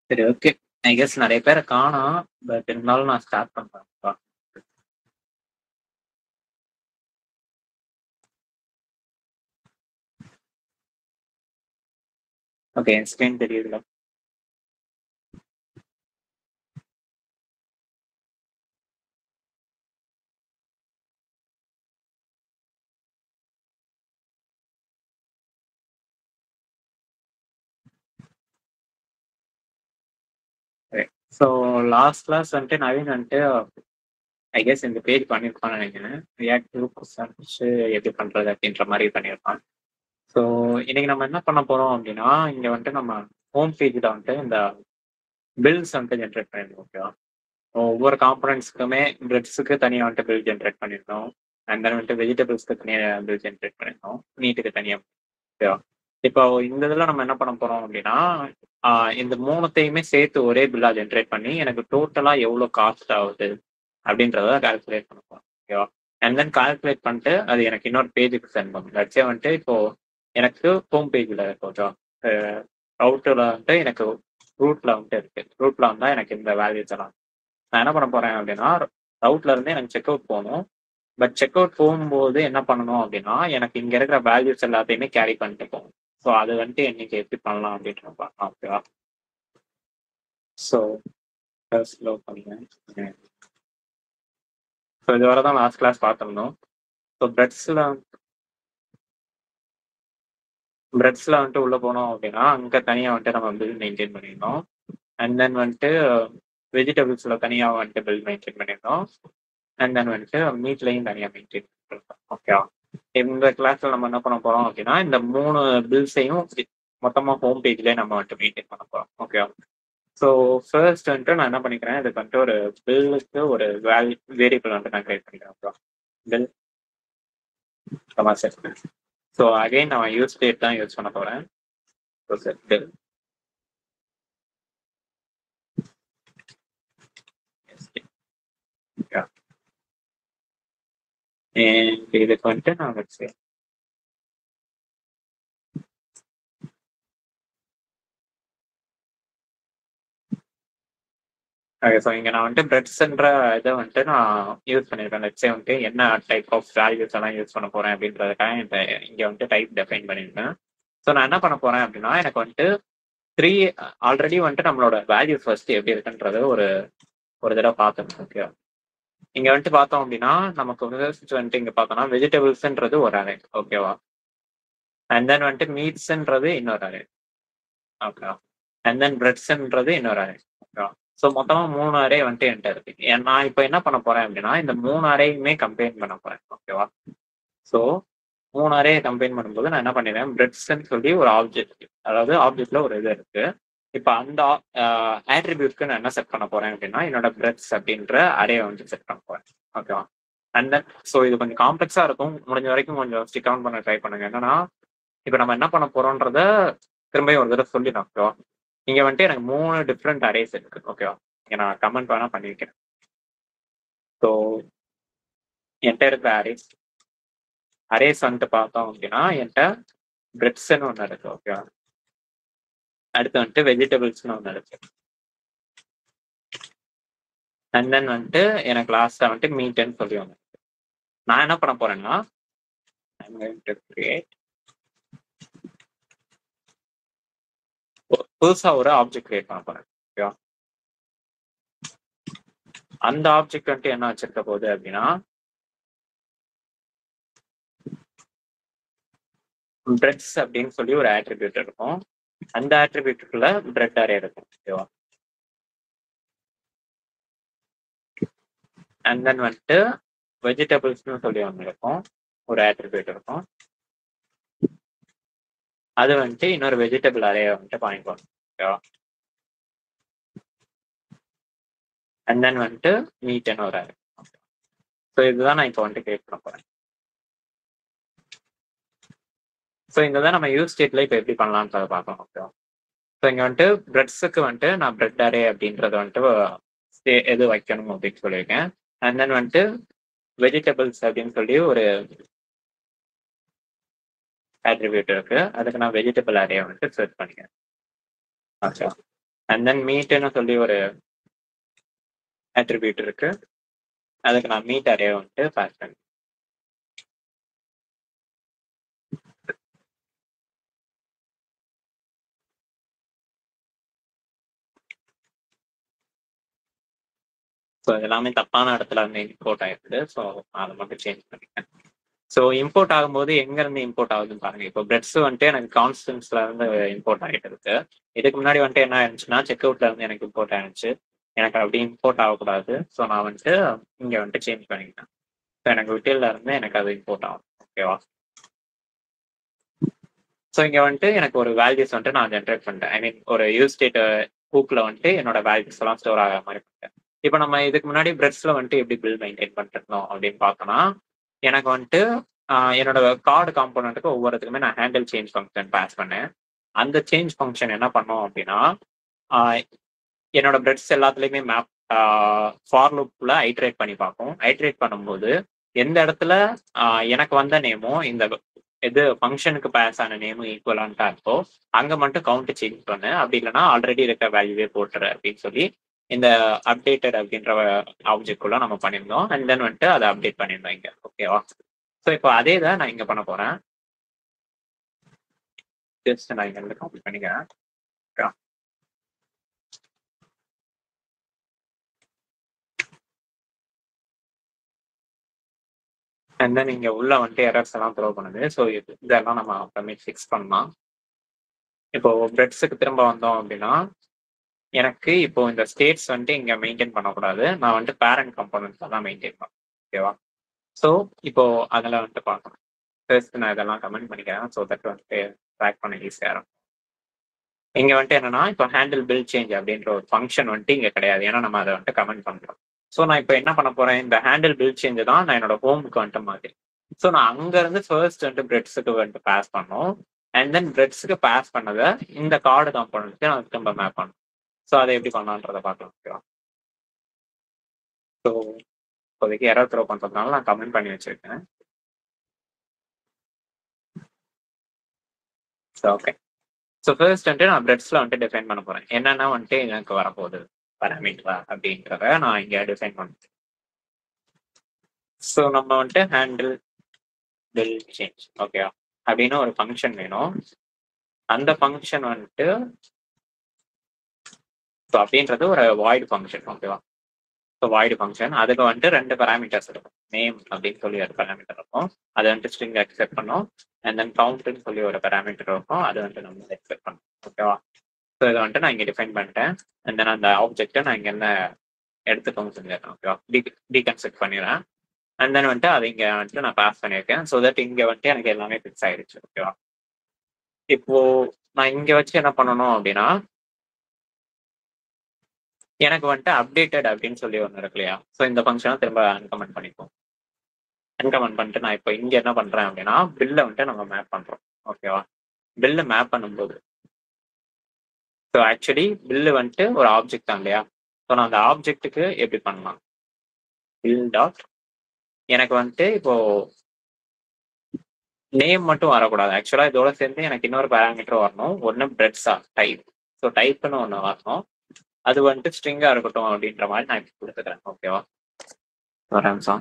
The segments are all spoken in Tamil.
சரி ஓகே. ஐ கெஸ் நெறைய பேர காணோம். பட் இருந்தாலும் நான் ஸ்டார்ட் பண்றேன்ப்பா. ஓகே. என் ஸ்க்ரீன் தெரியுதுல? சரி. ஸோ லாஸ்ட் கிளாஸ் வந்துட்டு நவீன் வந்துட்டு ஐ கெஸ் இந்த பேஜ் பண்ணியிருப்பான்னு நெனைக்கிறேன். ரியாக்ட் டு சர்ச் எப்படி பண்றது அப்படின்ற மாரி பண்ணியிருப்பான். ஸோ இன்னைக்கு நம்ம என்ன பண்ண போறோம் அப்படின்னா, இங்க வந்துட்டு நம்ம ஹோம் பேஜ்ல வந்துட்டு இந்த பில்ஸ் வந்துட்டு ஜெனரேட் பண்ணிருந்தோம். ஓகேவா? ஒவ்வொரு காம்போனன்ட்ஸ்க்குமே பிரெட்ஸுக்கு தனியா வந்துட்டு பில் ஜெனரேட் பண்ணியிருந்தோம். அண்ட் தென் வந்துட்டு வெஜிடபிள்ஸ்க்கு தனியா பில் ஜெனரேட் பண்ணியிருந்தோம். மீட்டுக்கு தனியா. ஓகேவா? இப்போ இந்த இதுல நம்ம என்ன பண்ண போறோம் அப்படின்னா, ஆ இந்த 3த்தையுமே சேர்த்து ஒரே பில்லா ஜெனரேட் பண்ணி எனக்கு டோட்டலா எவ்வளோ காஸ்ட் ஆகுது அப்படின்றத கால்குலேட் பண்ண போறோம். ஓகேவா? அண்ட் தென் கால்குலேட் பண்ணிட்டு அது எனக்கு இன்னொரு பேஜுக்கு சென்ட் பண்ணணும். லெட்ஸ் சே வந்துட்டு இப்போ எனக்கு ஹோம் பேஜ்ல இருக்கு ஓகேவா? அ ரவுட்டர்ல வந்துட்டு எனக்கு ரூட்ல வந்துட்டு இருக்கு. ரூட்ல வந்தா எனக்கு இந்த வேல்யூஸ் எல்லாம். நான் என்ன பண்ண போறேன் அப்படின்னா, ரவுட்ல இருந்து எனக்கு செக் அவுட் போணும். பட் செக் அவுட் போகும்போது என்ன பண்ணணும் அப்படின்னா, எனக்கு இங்க இருக்கிற வேல்யூஸ் எல்லாத்தையுமே கேரி பண்ணிட்டு போகணும். ஸோ அது வந்துட்டு இன்னைக்கு எப்படி பண்ணலாம் அப்படின்றத பார்க்கலாம். ஓகேவா? ஸோ ஃபர்ஸ்ட் லோ பண்ணுங்க. ம். ஸோ இதுவரை தான் லாஸ்ட் கிளாஸ் பார்த்திருந்தோம். ஸோ பிரெட்ஸ்ல பிரெட்ஸ்ல வந்துட்டு உள்ள போனோம் அப்படின்னா, அங்க தனியா வந்துட்டு நம்ம பில் மெயின்டெயின் பண்ணியிருந்தோம். அண்ட் தென் வந்துட்டு வெஜிடபிள்ஸ்ல தனியா வந்துட்டு பில் மெயின்டெயின் பண்ணியிருந்தோம். அண்ட் தென் வந்துட்டு மீட்லயும் தனியா மெயின்டெயின் பண்ணியிருந்தோம். ஓகேவா? இந்த கிளாஸ்ல நம்ம என்ன பண்ண போறோம் அப்படின்னா, இந்த 3 பில்ஸையும் மொத்தமா ஹோம் பேஜ்லயே நம்ம வந்துட்டு மெயின்டெயின் பண்ண போறோம். ஓகேவா? ஸோ ஃபர்ஸ்ட் வந்துட்டு நான் என்ன பண்ணிக்கிறேன், இதுக்கு வந்துட்டு ஒரு பில்லுக்கு ஒரு வேல் வேரியபிள் வந்துட்டு நான் கிரியேட் பண்ணிக்கிறேன். ஓகேவா? Bill comma set bill. So again நான் யூஸ் ஸ்டேட் தான் யூஸ் பண்ண போறேன். So set bill. Okay. And இதுக்கு வந்துட்டு நான் லெட்ஸ் சே ஓகே. ஸோ இங்க நான் வந்துட்டு பிரெட்ஸ்ன்ற இத வந்துட்டு நான் யூஸ் பண்ணியிருக்கேன். லெட்ஸ் சே வந்துட்டு என்ன டைப் ஆஃப் வேல்யூஸ் எல்லாம் யூஸ் பண்ண போறேன் அப்படின்றதுக்காக இந்த இங்க வந்துட்டு டைப் டிஃபைன் பண்ணியிருக்கேன். ஸோ நான் என்ன பண்ண போறேன் அப்படின்னா, எனக்கு வந்துட்டு 3 ஆல்ரெடி வந்துட்டு நம்மளோட வேல்யூஸ் ஃபர்ஸ்ட் எப்படி இருக்குன்றது ஒரு ஒரு தடவ பார்த்துக்கணும். ஓகேவா? இங்க வந்துட்டு பார்த்தோம் அப்படின்னா, நமக்கு ஃபர்ஸ்ட் வந்துட்டு இங்க பார்த்தோம்னா வெஜிடபிள்ஸ்ன்றது ஒரு அரே. ஓகேவா? அண்ட் தென் வந்துட்டு மீட்ஸ்ன்றது இன்னொரு அரே. ஓகேவா? அண்ட் தென் பிரெட்ஸ்ன்றது இன்னொரு அரே. ஓகேவா? ஸோ மொத்தமா 3 அரே வந்துட்டு என்ட்ட இருக்கு. எ நான் இப்ப என்ன பண்ண போறேன் அப்படின்னா, இந்த 3 அரேயுமே கம்பைன் பண்ண போறேன். ஓகேவா? ஸோ 3 அரேய கம்பைன் பண்ணும்போது நான் என்ன பண்ணிடுறேன், பிரெட்ஸ்ன்னு சொல்லி ஒரு ஆப்ஜெக்ட் அதாவது ஆப்ஜெக்ட்ல ஒரு இது இருக்கு. இப்ப அந்த ஆ ஆட்ரிபியூட்க்கு நான் என்ன செட் பண்ண போறேன் அப்படின்னா, என்னோட பிரெட்ஸ் அப்படின்ற அரேய வந்து செட் பண்ண போறேன். ஓகேவா? அண்ட் தென் ஸோ இது கொஞ்சம் காம்ப்ளெக்ஸா இருக்கும். முடிஞ்ச வரைக்கும் கொஞ்சம் ஸ்டிக் ஆன் பண்ண ட்ரை பண்ணுங்க. என்னன்னா, இப்ப நம்ம என்ன பண்ண போறோம்ன்றத திரும்பியும் ஒரு தடவ சொல்லிடுறேன். ஓகேவா? இங்க வந்துட்டு எனக்கு 3 டிஃபரெண்ட் அரேஸ் இருக்கு. ஓகேவா? இங்க நான் கமெண்ட் வேணா பண்ணி வைக்கிறேன். ஸோ என்ட்ட இருக்கிற அரேஸ் அரேஸ் வந்துட்டு பார்த்தோம் அப்படின்னா, என்ட்ட பிரெட்ஸ்ன்னு ஒண்ணு இருக்கு. ஓகேவா? அடுத்து வந்துட்டு வெஜிடபிள்ஸ்ன்னு ஒண்ணு இருக்கு. அண்ட் தென் வந்துட்டு எனக்கு லாஸ்ட்டா வந்துட்டு மீட்ன்னு சொல்லி ஒண்ணு இருக்கு. நான் என்ன பண்ண போறேன்னா, I am going to create புதுசா ஒரு ஆப்ஜெக்ட் கிரியேட் பண்ண போறேன். ஓகேவா? அந்த ஆப்ஜெக்ட் வந்துட்டு என்ன வச்சிருக்க போகுது அப்படின்னா பிரெட்ஸ் அப்படின்னு சொல்லி ஒரு ஆட்ரிபியூட் இருக்கும். அந்த ஆட்ரிபியூட்க்குள்ள பிரெட் அரே இருக்கும். ஓகேவா? அண்ட் தென் வந்துட்டு வெஜிடபிள்ஸ்ன்னு சொல்லி ஒண்ணு இருக்கும். ஒரு ஆட்ரிபியூட் இருக்கும். அது வந்துட்டு இன்னொரு வெஜிடபிள் அரேய வந்துட்டு பாயிண்ட் பண்ணும். ஓகேவா? அண்ட் தென் வந்துட்டு மீட்ன்னு ஒரு அரே. ஸோ இதுதான் நான் இப்போ வந்துட்டு கிரியேட் பண்ண போறேன். ஸோ இந்த இத நம்ம யூஸ் ஸ்டேட்ல இப்ப எப்படி பண்ணலான்றத பார்க்கலாம். ஓகேவா? ஸோ இங்க வந்துட்டு பிரெட்ஸுக்கு வந்துட்டு நான் பிரெட் அரே அப்படின்றத வந்துட்டு ஸ்டே எது வைக்கணும் அப்படின்னு சொல்லியிருக்கேன். அண்ட் தென் வந்துட்டு வெஜிடபிள்ஸ் அப்படின்னு சொல்லி ஒரு ஆட்ரிபியூட் இருக்கு. அதுக்கு நான் வெஜிடபிள் அரேய வந்துட்டு செட் பண்ணிக்கிறேன். ஓகேவா? அண்ட் தென் மீட்னு சொல்லி ஒரு attribute இருக்கு அதுக்கு நான் மீட் அரே வந்துட்டு பாஸ் பண்ணேன் ஸோ எல்லாமே தப்பான இடத்துல வந்து இம்போர்ட் ஆயிருக்கு ஸோ அதை மட்டும் சேஞ்ச் பண்ணிட்டேன் ஸோ இம்போர்ட் ஆகும்போது எங்க இருந்து இம்போர்ட் ஆகுதுன்னு பாருங்க இப்போ பிரெட்ஸ் வந்துட்டு எனக்கு கான்ஸ்டன்ஸ்ல இருந்து இம்போர்ட் ஆகிட்டு இருக்கு இதுக்கு முன்னாடி வந்துட்டு என்ன ஆயிருந்துச்சுன்னா செக் அவுட்ல இருந்து எனக்கு இம்போர்ட் ஆயிருந்துச்சு எனக்கு அப்படி இம்போர்ட் ஆகக்கூடாது ஸோ நான் வந்துட்டு இங்க வந்துட்டு சேஞ்ச் பண்ணிக்கிட்டேன் ஸோ எனக்கு விட்டில்ல இருந்து எனக்கு அது இம்போர்ட் ஆகும் ஓகேவா ஸோ இங்க வந்துட்டு எனக்கு ஒரு வேல்யூஸ் வந்துட்டு நான் ஜென்ரேட் பண்ணிட்டேன் ஐ மீன் ஒரு யூஸ் ஸ்டேட் ஹூக்ல வந்துட்டு என்னோட வேல்யூஸ் எல்லாம் ஸ்டோர் ஆகிற மாதிரி பண்ணிட்டேன் இப்போ நம்ம இதுக்கு முன்னாடி பிரெட்ஸ்ல வந்துட்டு எப்படி பில் மெயின்டைன் பண்ணிருந்தோம் அப்படின்னு பார்த்தோம்னா எனக்கு வந்துட்டு ஆஹ் என்னோட கார்டு காம்போனண்ட்டுக்கு ஒவ்வொருத்துக்குமே நான் ஹேண்டில் சேஞ்ச் ஃபங்க்ஷன் பாஸ் பண்ணேன் அந்த சேஞ்ச் ஃபங்க்ஷன் என்ன பண்ணோம் அப்படின்னா ஆஹ் என்னோட பிரெட்ஸ் எல்லாத்துலயுமே மேப் ஃபார் லூப்ல ஐட்ரேட் பண்ணி பார்ப்போம் ஐட்ரேட் பண்ணும்போது எந்த இடத்துல ஆஹ் எனக்கு வந்த நேமும் இந்த இது ஃபங்க்ஷனுக்கு பாஸ் ஆன நேமும் ஈக்குவலான்ட்டா இருக்கோ அங்க மட்டும் கவுண்ட் சேஞ்ச் பண்ணு அப்படி இல்லைன்னா ஆல்ரெடி இருக்க வேல்யூவே போட்டுரு அப்படின்னு சொல்லி இந்த அப்டேட்டட் அப்படின்ற ஆப்ஜெக்ட் குள்ள நம்ம பண்ணியிருந்தோம் அண்ட் தென் வந்துட்டு அதை அப்டேட் பண்ணியிருந்தோம் இங்க ஓகேவா ஸோ இப்போ அதே தான் நான் இங்க பண்ண போறேன் ஜஸ்ட் நான் இங்க இருந்து காப்பி பண்ணிக்கிறேன் Okay. அண்ட் தென் இங்க உள்ள வந்துட்டு எரர்ஸ் எல்லாம் த்ரோ பண்ணுது ஸோ இதெல்லாம் நம்ம அப்புறமே ஃபிக்ஸ் பண்ணலாம் இப்போ பிரெட்ஸுக்கு திரும்ப வந்தோம் அப்படின்னா எனக்கு இப்போ இந்த ஸ்டேட்ஸ் வந்துட்டு இங்க மெயின்டைன் பண்ணக்கூடாது நான் வந்துட்டு பேரண்ட் கம்போனன்ட்ஸ் தான் மெயின்டைன் பண்ணணும் ஓகேவா ஸோ இப்போ அதில் வந்துட்டு பார்க்கணும் ஃபர்ஸ்ட் நான் இதெல்லாம் கமெண்ட் பண்ணிக்கிறேன் ஸோ தட் வந்துட்டு ட்ராக் பண்ண ஈஸியாக இருக்கும் இங்க வந்துட்டு என்னன்னா இப்போ ஹேண்டில் பில் சேஞ்ச் அப்படின்ற ஒரு ஃபங்க்ஷன் வந்துட்டு இங்க கிடையாது ஏன்னா நம்ம அதை வந்துட்டு கமெண்ட் பண்றோம் ஸோ நான் இப்போ என்ன பண்ண போறேன் இந்த ஹேண்டில் பில் சேஞ்ச் தான் நான் என்னோட ஹோமுக்கு வந்துட்டு மாதிரி ஸோ நான் அங்க இருந்து ஃபர்ஸ்ட் வந்துட்டு பிரெட்ஸுக்கு வந்துட்டு பாஸ் பண்ணோம் அண்ட் தென் பிரெட்ஸுக்கு பாஸ் பண்ணதை இந்த கார்டு காம்போனன்ட்க்கு நான் திரும்ப மேப் பண்ணணும் ஸோ அதை எப்படி பண்ணலான்றதை பார்க்கலாம் ஓகேவா ஸோ இப்போதைக்கு எரர் த்ரோ பண்றதுனால நான் கமெண்ட் பண்ணி வச்சிருக்கேன் ஸோ ஓகே ஸோ ஃபர்ஸ்ட் வந்துட்டு நான் பிரெட்ஸ்ல வந்துட்டு டிஃபைன் பண்ண போறேன் என்னென்ன வந்துட்டு எனக்கு வரப்போகுது பராமீட்டரா அப்படின்றத நான் இங்க டிஃபைன் பண்ணுறேன் ஸோ நம்ம வந்துட்டு ஹேண்டில் பில் சேஞ்ச் ஓகேவா அப்படின்னு ஒரு ஃபங்க்ஷன் வேணும் அந்த ஃபங்க்ஷன் வந்துட்டு ஸோ அப்படின்றது ஒரு வாய்டு ஃபங்க்ஷன் ஓகேவா ஸோ வாய்டு ஃபங்க்ஷன் அதுக்கு வந்துட்டு ரெண்டு பேராமீட்டர்ஸ் இருக்கும் நேம் அப்படின்னு சொல்லி ஒரு பேராமீட்டர் இருக்கும் அதை வந்துட்டு ஸ்ட்ரிங் அக்செப்ட் பண்ணும் அண்ட் தென் கவுண்ட்னு சொல்லி ஒரு பேராமீட்டர் இருக்கும் அது வந்துட்டு நம்ம எக்ஸ்பெக்ட் பண்ணணும் ஓகேவா ஸோ இதை வந்துட்டு நான் இங்கே டிஃபைன் பண்ணிட்டேன் அண்ட் தென் அந்த ஆப்ஜெக்ட்டை நான் இங்கே என்ன எடுத்துக்கோங்க சொல்லியிருக்கேன் ஓகேவா டி டீகன்ஸ்ட்ரக்ட் பண்ணிடுறேன் அண்ட் தென் வந்துட்டு அதை இங்கே வந்துட்டு நான் பாஸ் பண்ணியிருக்கேன் ஸோ தட் இங்கே வந்துட்டு எனக்கு எல்லாமே ஃபிக்ஸ் ஆயிடுச்சு ஓகேவா இப்போ நான் இங்கே வச்சு என்ன பண்ணணும் அப்படின்னா எனக்கு வந்துட்டு அப்டேட்டட் அப்படின்னு சொல்லி ஒன்று இருக்கு இல்லையா ஸோ இந்த ஃபங்க்ஷனை திரும்ப அன்கமெண்ட் பண்ணிப்போம் அன்கமெண்ட் பண்ணிட்டு நான் இப்போ இங்கே என்ன பண்ணுறேன் அப்படின்னா பில்லை வந்துட்டு நம்ம மேப் பண்ணுறோம் ஓகேவா பில்லை மேப் பண்ணும்போது ஸோ ஆக்சுவலி பில்லு வந்துட்டு ஒரு ஆப்ஜெக்ட் தான் இல்லையா ஸோ நான் அந்த ஆப்ஜெக்ட்டுக்கு எப்படி பண்ணலாம் பில் டாட் எனக்கு வந்துட்டு இப்போ நேம் மட்டும் வரக்கூடாது ஆக்சுவலாக இதோட சேர்ந்து எனக்கு இன்னொரு பேராமீட்டர் வரணும் ஒன்று பிரெட்ஸா டைப் ஸோ டைப்னு ஒன்று வரணும் அது வந்துட்டு ஸ்ட்ரிங்கா இருக்கட்டும் அப்படின்ற மாதிரி நான் இப்போ கொடுத்துக்கிறேன் ஓகேவா ஒரு நிமிஷம்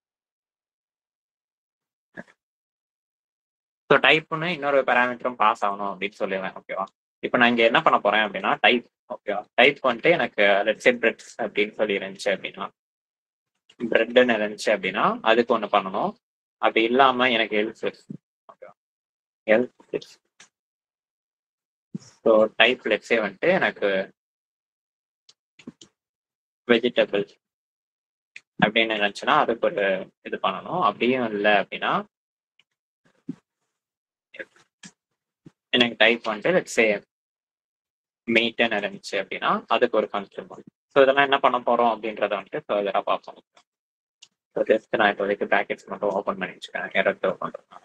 ஸோ டைப்னு இன்னொரு பேராமீட்டரும் பாஸ் ஆகணும் அப்படின்னு சொல்லிடுவேன் ஓகேவா இப்போ நான் இங்கே என்ன பண்ண போறேன் அப்படின்னா டைப் ஓகேவா டைப் வந்துட்டு எனக்கு லெட்ஸ் பிரெட்ஸ் அப்படின்னு சொல்லி இருந்துச்சு அப்படின்னா பிரெட்னு இருந்துச்சு அப்படின்னா அதுக்கு ஒன்று பண்ணணும் அப்படி இல்லாம எனக்கு எல்ஸ் ஓகேவா எல்ஸ் ஸோ டைப் லெட்ஸே வந்துட்டு எனக்கு வெஜிடபிள் அப்படின்னு நினைச்சுன்னா அதுக்கு ஒரு இது பண்ணணும் அப்படியும் இல்லை அப்படின்னா எனக்கு டைப் வந்துட்டு லெட்ஸே மீட்னு இருந்துச்சு அப்படின்னா அதுக்கு ஒரு ஃபங்க்ஷன் பண்ணும் ஸோ இதெல்லாம் என்ன பண்ண போறோம் அப்படின்றத வந்துட்டு ஃபர்தராக பார்ப்போம் ஸோ ஜஸ்ட் நான் இப்போதைக்கு பேக்கெட்ஸ் மட்டும் ஓப்பன் பண்ணி வச்சுக்கிறேன் எரர் த்ரோ பண்ணுறதுனால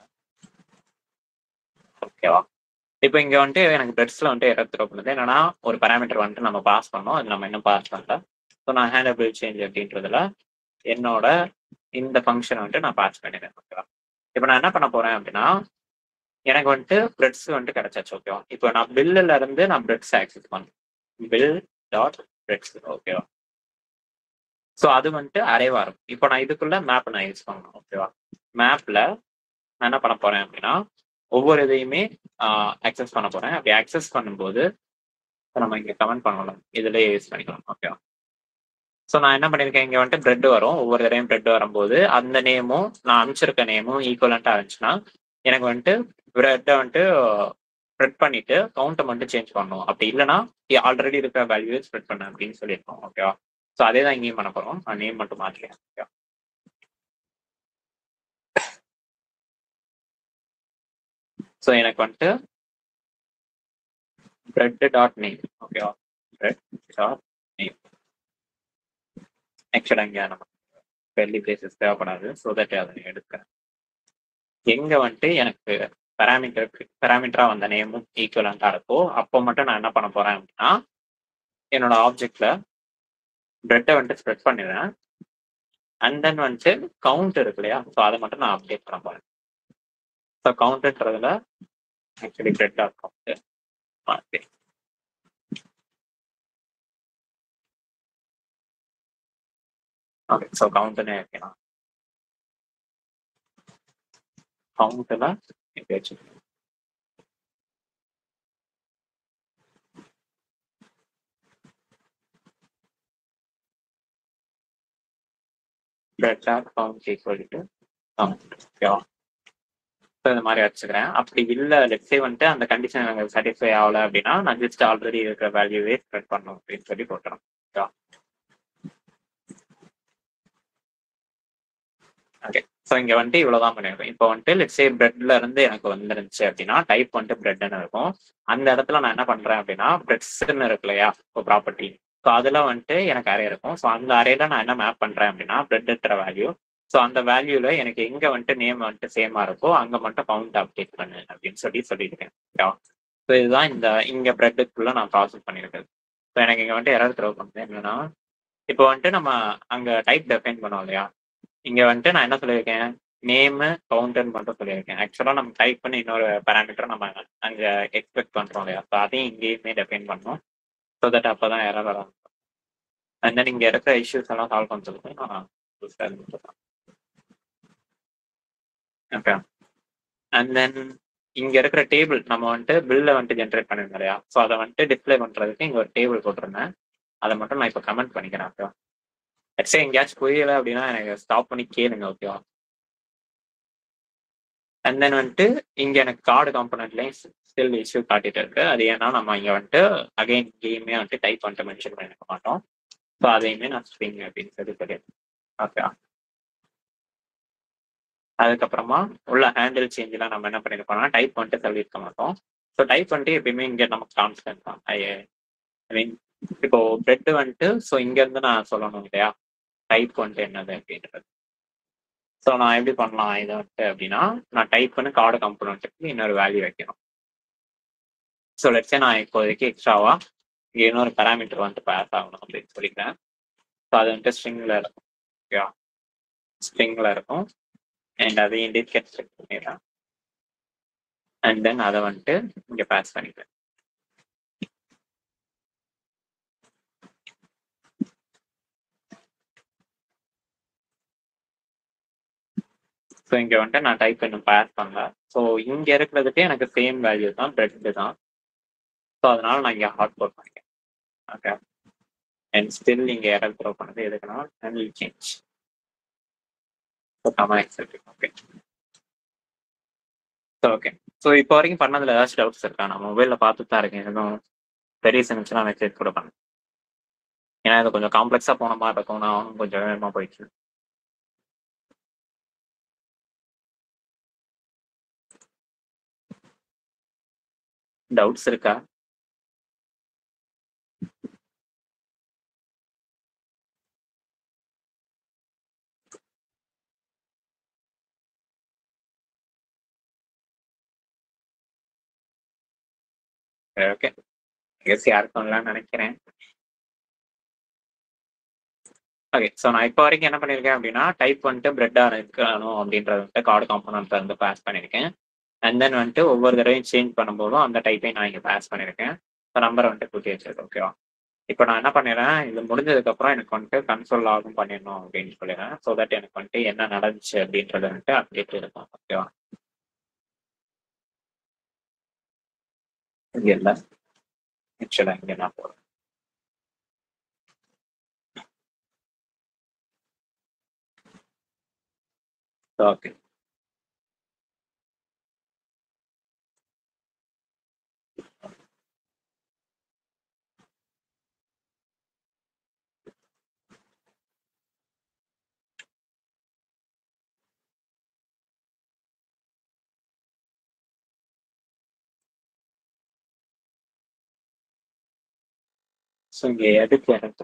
ஓகேவா இப்போ இங்க வந்துட்டு எனக்கு பிரெட்ஸ்ல வந்துட்டு எரர் த்ரோ பண்ணுது என்னன்னா ஒரு பேராமீட்டர் வந்துட்டு நம்ம பாஸ் பண்ணோம் அது நம்ம இன்னும் பாஸ் பண்ணல ஸோ நான் ஹேண்டபிள் சேஞ்ச் அப்படின்றதுல என்னோட இந்த ஃபங்க்ஷனை வந்துட்டு நான் பாஸ் பண்ணிடுறேன் ஓகேவா இப்போ நான் என்ன பண்ண போறேன் அப்படின்னா எனக்கு வந்துட்டு பிரெட்ஸ் வந்துட்டு கிடைச்சாச்சு ஓகேவா இப்போ நான் பில்லுல இருந்து நான் பிரெட்ஸ் ஆக்சஸ் பண்ணேன் பில் டாட் பிரெட்ஸ் ஓகேவா ஸோ அது வந்துட்டு அரேவா இருக்கும் இப்போ நான் இதுக்குள்ள மேப் நான் யூஸ் பண்ணணும் ஓகேவா மேப்ல நான் என்ன பண்ண போறேன் அப்படின்னா ஒவ்வொரு இதையுமே அக்சஸ் பண்ண போறேன் அப்படி அக்சஸ் பண்ணும்போது இப்ப நம்ம இங்க கமெண்ட் பண்ணலாம் இதுலயே யூஸ் பண்ணிக்கலாம் ஓகேவா ஸோ நான் என்ன பண்ணியிருக்கேன் இங்க வந்துட்டு பிரெட் வரும் ஒவ்வொரு தடையும் பிரெட் வரும்போது அந்த நேமும் நான் அனுப்பிச்சிருக்க நேமும் ஈக்குவலண்டா இருந்துச்சுன்னா எனக்கு வந்துட்டு பிரெட்டை வந்துட்டு ஸ்ப்ரெட் பண்ணிட்டு கவுண்ட்டை மட்டும் சேஞ்ச் பண்ணணும் அப்படி இல்லைன்னா ஆல்ரெடி இருக்கிற வேல்யூ ஸ்ப்ரெட் பண்ண அப்படின்னு சொல்லியிருக்கோம் ஓகேவா ஸோ அதே தான் இங்கேயும் பண்ண போறோம் நான் நேம் மட்டும் மாற்றிக்கிறேன் ஓகேவா ஸோ எனக்கு வந்துட்டு பிரெட் டாட் நேம் ஓகேவா பிரெட் டாட் நேம் ஆக்சுவலாக இங்கே நம்ம பெர்லி பிளேசஸ் தேவைப்படாது ஸோ தட் அதை எடுக்கிறேன் எங்க வந்துட்டு எனக்கு பேராமீட்டர் பேராமீட்டரா வந்த நேமும் ஈக்குவலண்டா இருக்கோ அப்போ மட்டும் நான் என்ன பண்ண போறேன் அப்படின்னா என்னோட ஆப்ஜெக்ட்ல பிரெட்டை வந்துட்டு ஸ்ப்ரெட் பண்ணிடுறேன் அண்ட் தென் வந்துட்டு கவுண்ட் இருக்கு இல்லையா ஸோ அதை மட்டும் நான் அப்டேட் பண்ண போறேன் ஸோ கவுண்ட்ன்றதுல ஆக்சுவலி பிரெட் டாட் கவுண்ட் மாற்றி ஓகே ஸோ கவுண்ட்னே வைக்கலாம் கவுண்ட்ல எப்படி வச்சுக்கணும் bread dot count equal to count ஓகேவா ஸோ இந்த மாதிரி வச்சுக்கிறேன் அப்படி இல்லை லெட்ஸே வந்துட்டு அந்த கண்டிஷன் எனக்கு சாட்டிஸ்ஃபை ஆகல அப்படின்னா நான் ஜஸ்ட் ஆல்ரெடி இருக்கிற வேல்யூவே ஸ்ப்ரெட் பண்ணும் அப்படின்னு சொல்லி போட்டுறோம் ஓகேவா ஓகே ஸோ இங்க வந்துட்டு இவ்வளவுதான் பண்ணிருக்கோம் இப்போ வந்துட்டு லெட்ஸே பிரெட்ல இருந்து எனக்கு வந்துருந்துச்சு அப்படின்னா டைப் வந்துட்டு பிரெட்னு இருக்கும் அந்த இடத்துல நான் என்ன பண்றேன் அப்படின்னா பிரெட்ஸ்ன்னு இருக்கு இல்லையா இப்போ ப்ராப்பர்ட்டி ஸோ அதுல வந்துட்டு எனக்கு அரே இருக்கும் ஸோ அந்த அரேல நான் என்ன மேப் பண்றேன் அப்படின்னா பிரெட்ன்ற வேல்யூ ஸோ அந்த வேல்யூல எனக்கு எங்க வந்துட்டு நேம் வந்துட்டு சேமா இருக்கோ அங்க மட்டும் கவுண்ட் அப்டேட் பண்ணு அப்படின்னு சொல்லி சொல்லியிருக்கேன் ஸோ இதுதான் இந்த இங்க பிரெட்டுக்குள்ள நான் ப்ராசஸ் பண்ணியிருக்கேன் ஸோ எனக்கு இங்க வந்துட்டு எரர் த்ரோ பண்ணுது என்னன்னா இப்போ வந்துட்டு நம்ம அங்க டைப் டெஃபைன் பண்ணோம் இல்லையா இங்க வந்துட்டு நான் என்ன சொல்லியிருக்கேன் நேமு கவுண்டர்னு மட்டும் சொல்லியிருக்கேன் ஆக்சுவலா நம்ம டைப் பண்ணி இன்னொரு பேராமீட்டர் நம்ம அங்க எக்ஸ்பெக்ட் பண்றோம் இல்லையா ஸோ அதையும் இங்கேயுமே டெஃபைன் பண்ணோம் ஸோ தட் அப்பதான் எரர் வரும் அண்ட் தென் இங்க இருக்கிற இஷ்யூஸ் எல்லாம் சால்வ் பண்ண சொல்லுங்க நான் ஓகே அண்ட் தென் இங்க இருக்கிற டேபிள் நம்ம வந்துட்டு பில்ல வந்துட்டு ஜென்ரேட் பண்ணிருந்தோம் இல்லையா ஸோ அதை வந்துட்டு டிஸ்பிளே பண்றதுக்கு இங்க ஒரு டேபிள் போட்டிருந்தேன் அதை மட்டும் நான் இப்போ கமெண்ட் பண்ணிக்கிறேன் ஓகேவா எக்ஸே எங்கேயாச்சும் புரியல அப்படின்னா எனக்கு ஸ்டாப் பண்ணி கேளுங்க ஓகேவா அண்ட் தென் வந்துட்டு இங்க எனக்கு கார்டு காம்பனண்ட்லயும் ஸ்டில் இஷ்யூ காட்டிட்டு இருக்கு அது ஏன்னா நம்ம இங்க வந்துட்டு அகைன் இங்கேயுமே வந்துட்டு டைப் பண்ணிட்டு மென்ஷன் பண்ணிருக்க மாட்டோம் ஸோ அதையுமே நான் ஸ்ட்ரிங் அப்படின்னு சொல்லி சொல்லிடுறேன் ஓகே அதுக்கப்புறமா உள்ள ஹேண்டில் சேஞ்ச்லாம் நம்ம என்ன பண்ணிருக்கோம்னா டைப் பண்ணிட்டு சொல்லியிருக்க மாட்டோம் ஸோ டைப் பண்ணிட்டு எப்பயுமே இங்க நமக்கு கான்ஸ்டன்ட் தான் ஐ மீன் இப்போ பிரெட் வந்துட்டு ஸோ இங்க இருந்து நான் சொல்லணும் இல்லையா டைப் வந்துட்டு என்னது அப்படின்றது ஸோ நான் எப்படி பண்ணலாம் இதை வந்துட்டு அப்படின்னா நான் டைப் பண்ணி கார்டு கம்பனண்ட்டுக்கு இன்னொரு வேல்யூ வைக்கணும் ஸோ லட்சே நான் இப்போதைக்கு எக்ஸ்ட்ராவா இங்கே இன்னொரு பேராமீட்டர் வந்துட்டு பாஸ் ஆகணும் அப்படின்னு சொல்லிக்கிறேன் ஸோ அது வந்துட்டு ஸ்ட்ரிங்ல இருக்கும் ஓகேவா ஸ்ட்ரிங்ல இருக்கும் அண்ட் அதையும் இண்டிகேட் செக் பண்ணிடுறேன் அண்ட் தென் அதை வந்துட்டு இங்கே பாஸ் பண்ணிக்கிறேன் ஸோ இங்கே வந்துட்டு நான் டைப் இன்னும் பாஸ் பண்ணல ஸோ இங்கே இருக்கிறதுக்கே எனக்கு சேம் வேல்யூ தான் பிரெட் தான் ஸோ அதனால நான் இங்கே ஹாட் கோட் பண்ணிக்கிறேன் ஓகே அண்ட் ஸ்டில் இங்கே எரர் த்ரோ பண்ணது எதுக்குன்னா handle change so comma except okay so okay so இப்போ வரைக்கும் பண்ணதில் ஏதாச்சும் டவுட்ஸ் இருக்கா நான் மொபைலில் பார்த்துட்டு தான் இருக்கேன் எதுவும் பெரிய இருந்துச்சுன்னா மெசேஜ் கூட பண்ணேன் ஏன்னா இது கொஞ்சம் காம்ப்ளெக்ஸாக போன மாதிரி இருக்கும் நான் கொஞ்சம் வேகமாக போயிடுச்சு டவுட்ஸ் இருக்கா ஓகே கெஸ் யாருக்கும் இல்லைன்னு நினைக்கிறேன் ஓகே ஸோ நான் இப்போ வரைக்கும் என்ன பண்ணியிருக்கேன் அப்படின்னா டைப் வந்துட்டு பிரெட்டாக இருக்கணும் அப்படின்றது வந்துட்டு கார்டு காம்பனண்ட் வந்து பாஸ் பண்ணியிருக்கேன் அண்ட் தென் வந்துட்டு ஒவ்வொரு தடவையும் சேஞ்ச் பண்ணும்போதும் அந்த டைப்பையும் நான் இங்கே பாஸ் பண்ணியிருக்கேன் ஸோ நம்பரை வந்துட்டு கூட்டி வச்சிருக்கேன் ஓகேவா இப்போ நான் என்ன பண்ணிடுறேன் இது முடிஞ்சதுக்கப்புறம் எனக்கு வந்துட்டு கன்சோல் லாகும் பண்ணிடணும் அப்படின்னு சொல்லிடுறேன் ஸோ தட் எனக்கு வந்துட்டு என்ன நடந்துச்சு அப்படின்றது வந்துட்டு அப்டேட் இருக்கும் ஓகேவா இங்கே இல்லை ஆக்சுவலாக இங்கே நான் போகிறேன் ஓகே ஸோ இங்கே எதுக்கு எனக்கு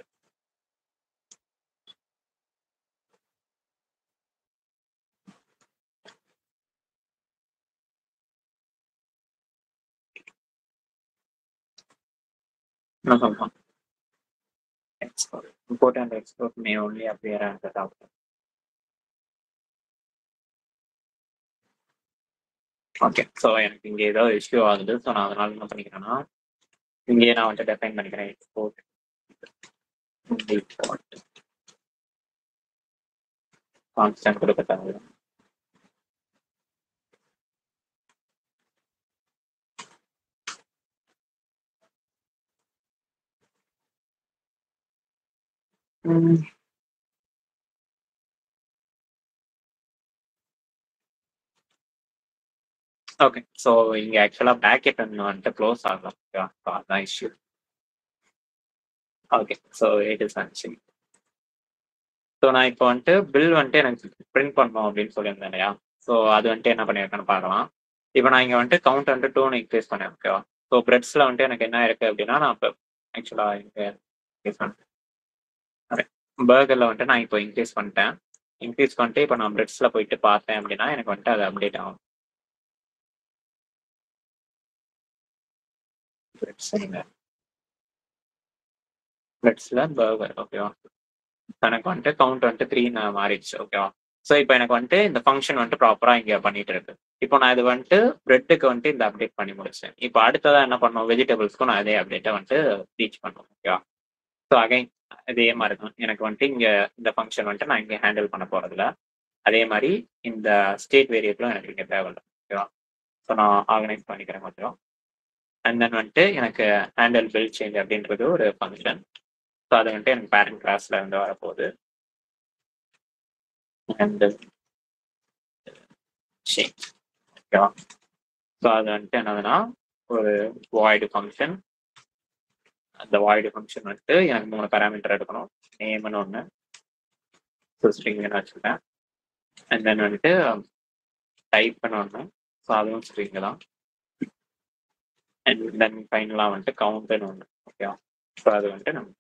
என்ன சொல்றோம் export import and export may only appear at the top okay so எனக்கு இங்கே ஏதோ இஷ்யூ ஆகுது ஸோ நான் அதனால என்ன பண்ணிக்கிறேன்னா இங்கேயே நான் வந்துட்டு டெஃபைன் பண்ணிக்கிறேன் எக்ஸ்போர்ட் டிஃபால்ட் கான்ஸ்டன்ட் கொடுக்க தேவை ஓகே ஸோ இங்கே ஆக்சுவலாக பேக்கெட் வந்துட்டு க்ளோஸ் ஆகலாம் ஓகேவா ஸோ அதுதான் issue okay so it is actually so நான் இப்போ வந்துட்டு பில் வந்துட்டு எனக்கு பிரிண்ட் பண்ணணும் அப்படின்னு சொல்லியிருந்தேன் இல்லையா ஸோ அது வந்துட்டு என்ன பண்ணியிருக்கேன்னு பார்க்கலாம் இப்போ நான் இங்கே வந்துட்டு கவுண்ட் வந்துட்டு டூன்னு இன்க்ரீஸ் பண்ணேன் ஓகேவா ஸோ பிரெட்ஸில் வந்துட்டு எனக்கு என்ன இருக்குது அப்படின்னா நான் இப்போ ஆக்சுவலாக இங்கே இன்க்ரீஸ் பண்ணிட்டேன் பர்கரில் வந்துட்டு நான் இப்போ இன்க்ரீஸ் பண்ணிட்டேன் இன்க்ரீஸ் பண்ணிட்டு இப்போ நான் பிரெட்ஸில் போயிட்டு பார்த்தேன் அப்படின்னா எனக்கு வந்துட்டு அது அப்டேட் ஆகும் பிரெட்ஸில் பிரெட்ஸில் பர்கர் ஓகேவா எனக்கு வந்துட்டு கவுண்ட் வந்துட்டு த்ரீ மாறிடுச்சு ஓகேவா ஸோ இப்போ எனக்கு வந்துட்டு இந்த ஃபங்க்ஷன் வந்துட்டு ப்ராப்பராக இங்கே பண்ணிட்டு இருக்கு இப்போ நான் இது வந்துட்டு பிரெட்டுக்கு வந்துட்டு இந்த அப்டேட் பண்ணி முடிச்சேன் இப்போ அடுத்ததாக என்ன பண்ணுவோம் வெஜிடபிள்ஸ்க்கும் நான் அதே அப்டேட்டை வந்துட்டு ரீச் பண்ணுவோம் ஓகேவா ஸோ அகைன் அதே மாதிரி தான் எனக்கு வந்துட்டு இங்கே இந்த ஃபங்க்ஷன் வந்துட்டு நான் இங்கே ஹேண்டில் பண்ண போகிறதில்ல அதே மாதிரி இந்த ஸ்டேட் வேரியபிளும் எனக்கு இங்கே தேவையில்லை ஓகேவா ஸோ நான் ஆர்கனைஸ் பண்ணிக்கிறேன் கொஞ்சம் அண்ட் தென் வந்துட்டு எனக்கு ஹேண்டில் பில் சேஞ்ச் அப்படின்றது ஒரு ஃபங்க்ஷன் ஸோ அது வந்துட்டு எனக்கு பேரண்ட் கிளாஸ்ல இருந்து வரப்போகுது அண்ட் சேஞ்ச் ஓகேவா ஸோ அது வந்துட்டு என்னதுன்னா ஒரு வாய்டு ஃபங்க்ஷன் அந்த வாய்டு ஃபங்க்ஷன் வந்துட்டு எனக்கு மூணு பேராமீட்டர் எடுக்கணும் நேம்னு ஒன்று ஸோ ஸ்ட்ரிங்னு வச்சுருக்கேன் அண்ட் தென் வந்துட்டு டைப்னு ஒன்று ஸோ அதுவும் ஸ்ட்ரிங்கு தான் அண்ட் தென் ஃபைனலாக வந்துட்டு கவுண்ட்னு ஒன்று ஓகேவா ஸோ அது வந்துட்டு நம்ம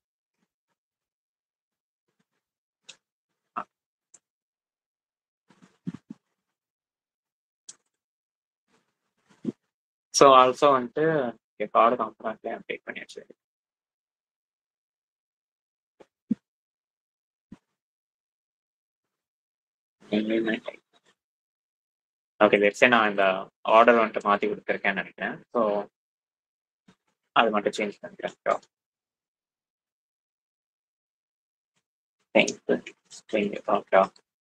ஸோ ஆல்சோ வந்துட்டு கார்டு காம்பனண்ட்லேயே அப்டேட் பண்ணியாச்சு ஓகே லெட்ஸே நான் இந்த ஆர்டர் வந்துட்டு மாற்றி கொடுத்துருக்கேன்னு நினைக்கிறேன் ஸோ அது மட்டும் சேஞ்ச் பண்ணிக்கிறேன் okay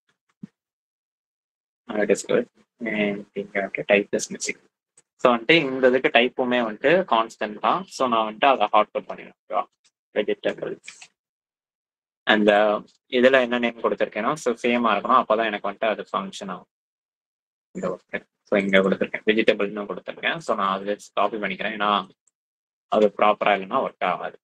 it is good and இங்க வந்துட்டு டைப் இஸ் மிஸ்ஸிங் ஸோ வந்துட்டு இந்த இதுக்கு டைப்புமே வந்துட்டு கான்ஸ்டன்ட் தான் ஸோ நான் வந்துட்டு அதை ஹாட் கோட் பண்ணிடுவேன் வெஜிடபிள்ஸ் அந்த இதில் என்ன நேம் கொடுத்துருக்கேனோ ஸோ சேமாக இருக்கணும் அப்போ தான் எனக்கு வந்துட்டு அது ஃபங்க்ஷன் ஆகும் இந்த ஒர்க்கு ஸோ இங்கே கொடுத்துருக்கேன் வெஜிடபிள்னு கொடுத்துருக்கேன் ஸோ நான் அதில் காப்பி பண்ணிக்கிறேன் ஏன்னா அது ப்ராப்பராக இல்லைன்னா ஒர்க் ஆகாது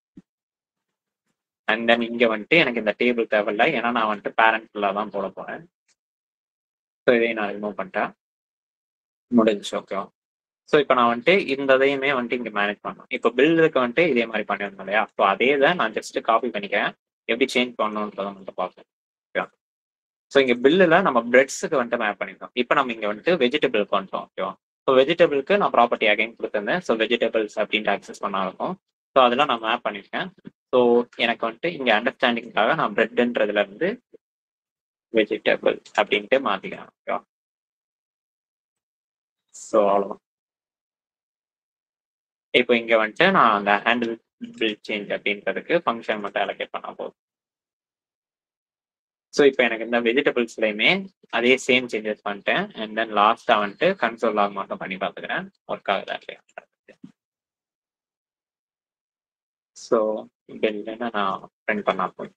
அண்ட் தென் இங்கே வந்துட்டு எனக்கு இந்த டேபிள் தேவையில்லை ஏன்னா நான் வந்துட்டு பேரண்ட் ஃபுல்லாக தான் போட போகிறேன் ஸோ இதையும் நான் ரிமூவ் பண்ணிட்டேன் முடிஞ்சிச்சு ஓகேவா ஸோ இப்போ நான் வந்துட்டு இந்த இதையுமே வந்துட்டு இங்கே மேனேஜ் பண்ணணும் இப்போ பில்லுக்கு வந்துட்டு இதே மாதிரி பண்ணியிருந்தோம் இல்லையா ஸோ அதே தான் நான் ஜஸ்ட் காப்பி பண்ணிக்கிறேன் எப்படி சேஞ்ச் பண்ணணுன்றதை மட்டும் பார்ப்பேன் ஓகேவா ஸோ இங்கே பில்லில் நம்ம பிரெட்ஸுக்கு வந்துட்டு மேப் பண்ணியிருக்கோம் இப்போ நம்ம இங்கே வந்துட்டு வெஜிடபிளுக்கு வந்துட்டோம் ஓகேவா ஸோ வெஜிடபிளுக்கு நான் ப்ராப்பர்ட்டி அகைன் கொடுத்துருந்தேன் ஸோ வெஜிடபிள்ஸ் அப்படின்ட்டு ஆக்சஸ் பண்ணா இருக்கும் ஸோ அதெல்லாம் நான் மேப் பண்ணியிருக்கேன் ஸோ எனக்கு வந்துட்டு இங்கே அண்டர்ஸ்டாண்டிங்காக நான் பிரெட்ன்றதுல இருந்து வெஜிடபிள் அப்படின்ட்டு மாற்றிக்கிறேன் ஓகேவா ஸோ அவ்வளோதான் இப்போ இங்கே வந்துட்டு நான் அந்த ஹேண்டில் பில் சேஞ்ச் அப்படின்றதுக்கு ஃபங்க்ஷன் மட்டும் அலோகேட் பண்ணா போதும் ஸோ இப்போ எனக்கு இந்த வெஜிடபிள்ஸ்லையுமே அதே சேம் சேஞ்சஸ் பண்ணிட்டேன் அண்ட் தென் லாஸ்ட்டாக வந்துட்டு கன்சோல் லாக் மட்டும் பண்ணி பார்த்துக்கிறேன் ஒர்க் ஆகுதா இல்லையா ஸோ இப்போ இல்லைன்னா நான் பிரிண்ட் பண்ணா போய்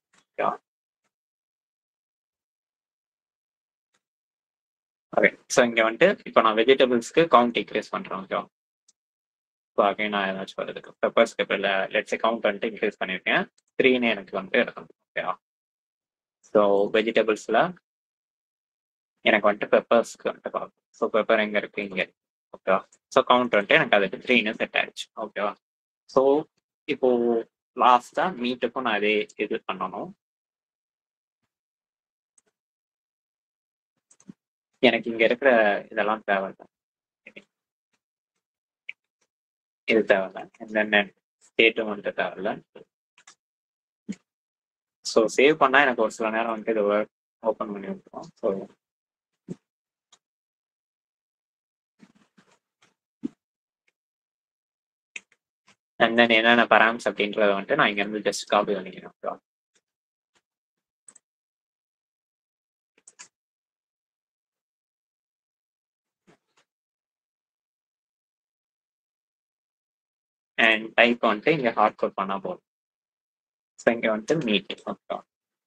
ஓகே ஸோ இங்கே வந்துட்டு இப்போ நான் வெஜிடபிள்ஸ்க்கு கவுண்ட் இன்க்ரீஸ் பண்ணுறேன் ஓகேவா ஸோ அகைன் நான் ஏதாச்சும் வருதுக்கு பெப்பர்ஸ்க்கு இப்போ இல்லை லெட்ஸ் கவுண்ட் வந்துட்டு இன்க்ரீஸ் பண்ணியிருக்கேன் த்ரீனே எனக்கு வந்துட்டு இருக்கணும் ஓகேவா ஸோ வெஜிடபிள்ஸில் எனக்கு வந்துட்டு பெப்பர்ஸ்க்கு வந்துட்டு பார்க்கும் ஸோ பெப்பர் எங்கே இருக்கு இங்கே ஓகேவா ஸோ கவுண்ட் வந்துட்டு எனக்கு அதுக்கு த்ரீன்னு செட் ஆயிடுச்சு ஓகேவா ஸோ இப்போ லாஸ்ட்டாக மீட்டுக்கும் நான் அதே இது பண்ணணும் எனக்கு இங்க இருக்கிற இதெல்லாம் தேவையில்ல இது தேவையில்ல என்னென்ன ஸ்டேட்டும் வந்துட்டு தேவையில்ல ஸோ சேவ் பண்ணா எனக்கு ஒரு சில நேரம் வந்துட்டு இதை ஓப்பன் பண்ணி விட்டுரும் ஸோ அண்ட் தென் என்னென்ன பராம்ஸ் அப்படின்றத வந்துட்டு நான் இங்க இருந்து ஜஸ்ட் காப்பி பண்ணிக்கிறேன் ஓகேவா அண்ட் டைப் வந்துட்டு இங்க ஹார்ட் கோட் பண்ணா போதும் ஸோ இங்க வந்துட்டு மீட் ஓகே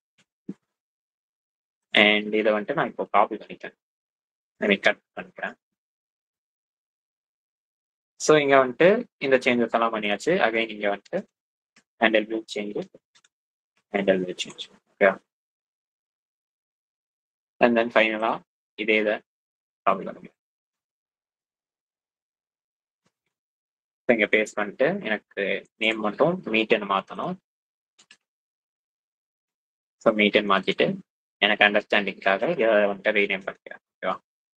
அண்ட் இதை வந்துட்டு நான் இப்போ காப்பி பண்ணிக்கிறேன் ஐ மீன் கட் பண்ணிக்கிறேன் ஸோ இங்க வந்துட்டு இந்த சேஞ்சஸ் எல்லாம் பண்ணியாச்சு அகைன் இங்க வந்துட்டு handle view change handle view change okay and then ஃபைனலா இதே இதை காப்பி பண்ணுங்க இங்க பேஸ்ட் பண்ணிட்டு எனக்கு நேம் மட்டும் மீட்டன் மாத்தணும் ஸோ மீட்டன் மாத்திட்டு எனக்கு அண்டர்ஸ்டாண்டிங்காக இதை வந்துட்டு ரீநேம் பண்ணிக்கிறேன் ஓகேவா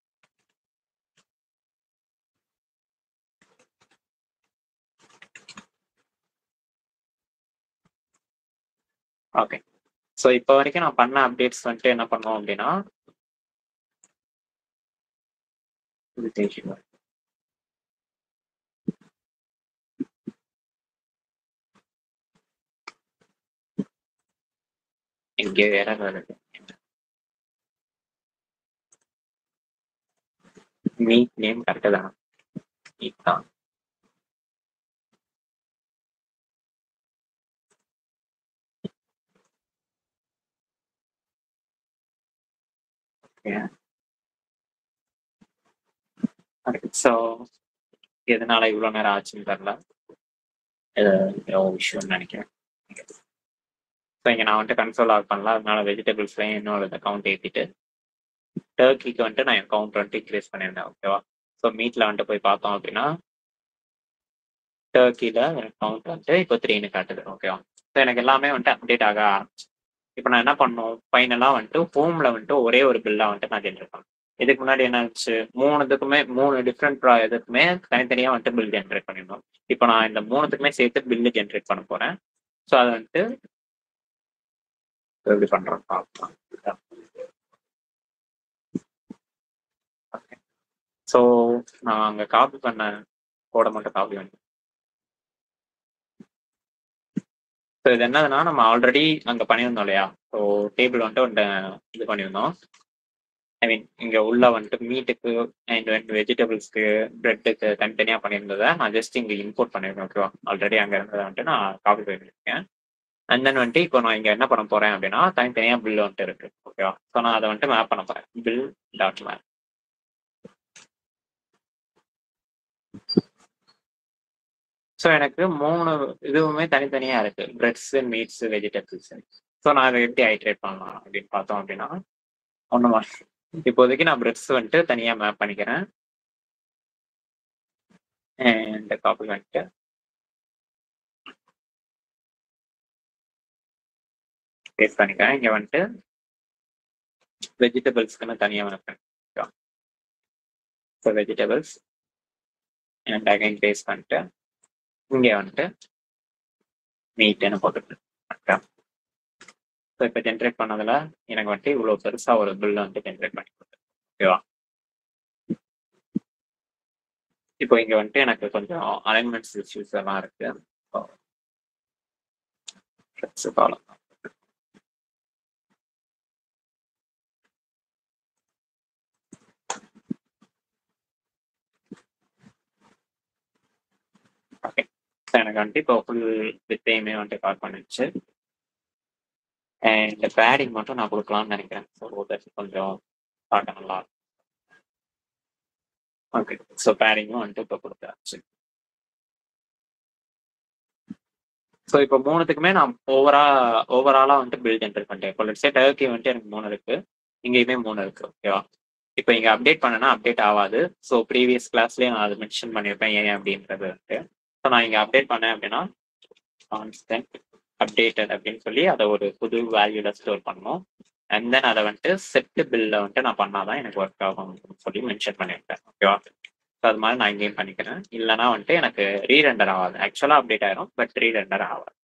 ஓகே ஸோ இப்போ வரைக்கும் நான் பண்ண அப்டேட்ஸ் வந்துட்டு என்ன பண்ணோம் அப்படின்னா இது தேசியம் இங்கே வேற வருது மீட் நேம் கரெக்டு தான் மீட் தான் ஸோ எதனால இவ்வளோ நேரம் ஆச்சுன்னு தெரில ஏதோ விஷயம்னு நினைக்கிறேன் ஸோ இங்கே நான் வந்துட்டு கன்சோல் ஆட் பண்ணல அதனால வெஜிடபிள்ஸ்லையும் என்னோட அக்கௌண்ட் ஏற்றிட்டு டர்க்கிக்கு வந்துட்டு நான் அக்கௌண்ட் வந்துட்டு இன்க்ரீஸ் பண்ணியிருந்தேன் ஓகேவா ஸோ மீட்டில் வந்துட்டு போய் பார்த்தோம் அப்படின்னா டர்க்கியில் அக்கௌண்ட் வந்துட்டு இப்போ த்ரீன்னு காட்டுது ஓகேவா ஸோ எனக்கு எல்லாமே வந்துட்டு அப்டேட் ஆக ஆரம்பிச்சு இப்போ நான் என்ன பண்ணணும் ஃபைனலாக வந்துட்டு ஹோமில் வந்துட்டு ஒரே ஒரு பில்லாக வந்துட்டு நான் ஜென்ரேட் பண்ணேன் இதுக்கு முன்னாடி என்ன ஆச்சு மூணுத்துக்குமே மூணு டிஃப்ரெண்ட் இதுக்குமே தனித்தனியாக வந்துட்டு பில் ஜென்ரேட் பண்ணிடணும் இப்போ நான் இந்த மூணுத்துக்குமே சேர்த்து பில்லு ஜென்ரேட் பண்ண போகிறேன் ஸோ அதை வந்துட்டு எப்படி பண்றோம் பார்க்கலாம் ஸோ நான் அங்கே காப்பி பண்ண கோடை மட்டும் காப்பி பண்ணி ஸோ இது என்னதுன்னா நம்ம ஆல்ரெடி அங்கே பண்ணியிருந்தோம் இல்லையா ஸோ டேபிள் வந்துட்டு ஒன்று இது பண்ணியிருந்தோம் ஐ மீன் இங்கே உள்ள வந்துட்டு மீட்டுக்கு அண்ட் வந்து வெஜிடபிள்ஸ்க்கு பிரெட்டுக்கு தனித்தனியாக பண்ணியிருந்ததை நான் ஜஸ்ட் இங்கே இம்போர்ட் பண்ணியிருக்கேன் ஓகேவா ஆல்ரெடி அங்கே இருந்ததை வந்துட்டு நான் காப்பி பண்ணியிருக்கேன் அண்ட் தென் வந்துட்டு இப்போ நான் இங்க என்ன பண்ண போறேன் அப்படின்னா தனித்தனியா பில் வந்துட்டு இருக்கு ஓகேவா ஸோ நான் அதை வந்துட்டு மேப் பண்ண போறேன் பில் டாட் மேப் ஸோ எனக்கு மூணு இதுவுமே தனித்தனியா இருக்கு பிரெட்ஸ் மீட்ஸ் வெஜிடபிள்ஸ் ஸோ நான் அதை எப்படி ஹைட்ரேட் பண்ணலாம் அப்படின்னு பார்த்தோம் அப்படின்னா ஒன்றுமா இப்போதைக்கு நான் பிரெட்ஸ் வந்துட்டு தனியாக மேப் பண்ணிக்கிறேன் அண்ட் காப்பி வந்துட்டு பேஸ்ட் பண்ணிக்கிறேன் இங்கே வந்துட்டு வெஜிடபிள்ஸ்க்குன்னு தனியாக வைப்பேன் so vegetables and again paste பண்ணிட்டு இங்கே வந்துட்டு மீட்டுன்னு போட்டுட்டு ஸோ இப்போ ஜென்ரேட் பண்ணதில் எனக்கு வந்துட்டு இவ்வளோ பெருசாக ஒரு பில் வந்துட்டு ஜென்ரேட் பண்ணி கொடுத்து ஓகேவா இப்போ இங்கே வந்துட்டு எனக்கு கொஞ்சம் அலைன்மெண்ட்ஸ் இஷ்யூஸ் எல்லாம் இருக்கு த்ரெட்ஸ் காலம் ஓகே எனக்கு வந்துட்டு இப்போ ஃபுல் வித்தையுமே வந்துட்டு கால் பண்ணிடுச்சு அண்ட் பேடிங் மட்டும் நான் கொடுக்கலாம்னு நினைக்கிறேன் ஸோ தட் கொஞ்சம் பார்க்க நல்லா ஓகே ஸோ பேடிங்கும் வந்துட்டு இப்போ கொடுத்தாச்சு ஸோ இப்போ மூணுத்துக்குமே நான் ஓவரா ஓவராலாக வந்துட்டு பில் ஜென்ரேட் பண்ணிட்டேன் இப்போ லெட்ஸே டர்க்கி வந்துட்டு எனக்கு மூணு இருக்கு இங்கேயுமே மூணு இருக்கு ஓகேவா இப்போ இங்கே அப்டேட் பண்ணனா அப்டேட் ஆகாது ஸோ ப்ரீவியஸ் கிளாஸ்லேயே நான் அது மென்ஷன் பண்ணியிருப்பேன் ஏன் அப்படின்றது வந்துட்டு ஸோ நான் இங்கே அப்டேட் பண்ணேன் அப்படின்னா கான்ஸ்டன்ட் அப்டேட்டட் அப்படின்னு சொல்லி அதை ஒரு புது வேல்யூல ஸ்டோர் பண்ணணும் அண்ட் தென் அதை வந்துட்டு செட் பில்ல வந்துட்டு நான் பண்ணாதான் எனக்கு ஒர்க் ஆகும் அப்படின்னு சொல்லி மென்ஷன் பண்ணியிருப்பேன் ஓகேவா ஸோ அது மாதிரி நான் இங்கேயும் பண்ணிக்கிறேன் இல்லைனா வந்துட்டு எனக்கு ரீரெண்டர் ஆகாது ஆக்சுவலாக அப்டேட் ஆயிரும் பட் ரீரெண்டர் ஆகாது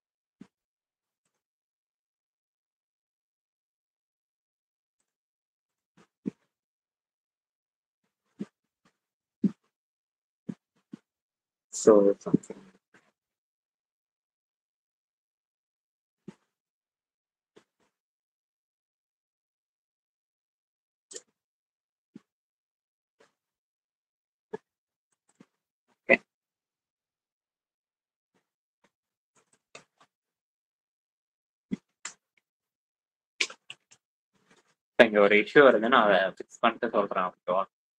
So something. Okay. இங்க ஒரு இஷ்யூ வருது நான் அதை ஃபிக்ஸ் பண்ணிட்டு சொல்றேன் ஓகேவா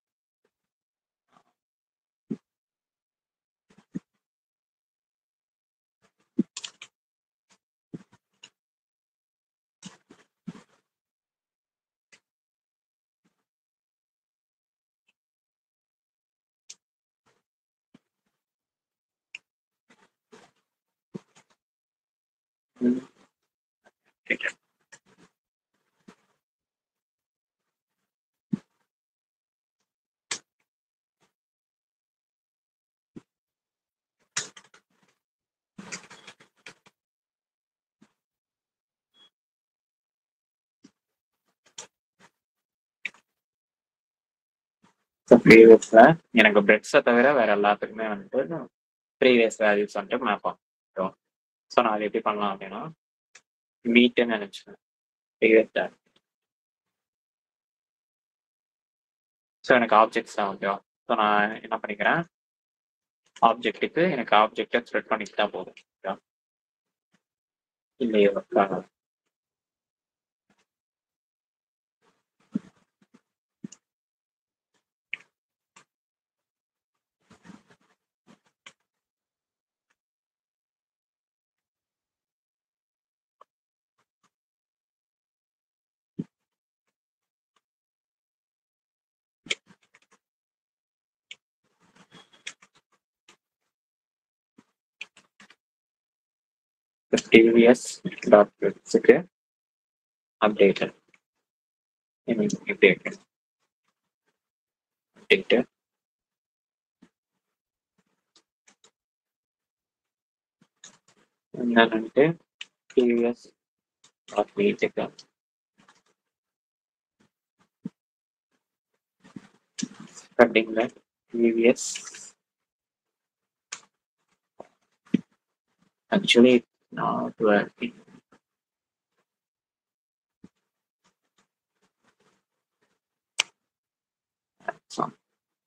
ம். Okay. ப்ரீவியஸ்ல எனக்கு பிரெட்ஸை தவிர வேற எல்லாத்துக்குமே வந்துட்டு ப்ரீவியஸ் வேல்யூஸ் வந்துட்டு மேப் ஆகும் ஸோ நான் அதை எப்படி பண்ணலாம் அப்படின்னா மீட்டுன்னு நினைச்சேன் ப்ரீவியஸ் ஸோ எனக்கு ஆப்ஜெக்ட்ஸ் தான் ஓகேவா ஸோ நான் என்ன பண்ணிக்கிறேன் ஆப்ஜெக்ட்டுக்கு எனக்கு ஆப்ஜெக்டை த்ரெட் பண்ணிட்டு தான் போதும் ஓகேவா இல்லையே ஒர்க் ஆகாது the previous dot okay updated I mean updated updated and then అంటే previous dot meeting cutting the previous actually it's not working That's all.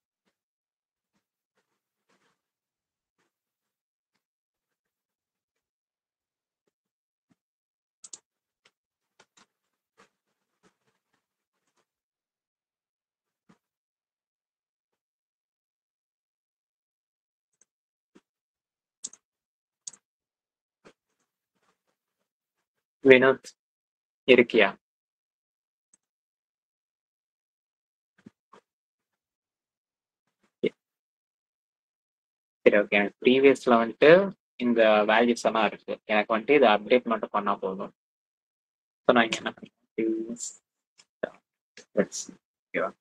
Vinod இருக்கியா சரி ஓகே எனக்கு ப்ரீவியஸ்ல வந்துட்டு இந்த வேல்யூஸ் எல்லாம் இருக்கு எனக்கு வந்துட்டு இதை அப்டேட் மட்டும் பண்ணா போதும் ஸோ நான் இங்க என்ன ப்ரீவியஸ் ஓகேவா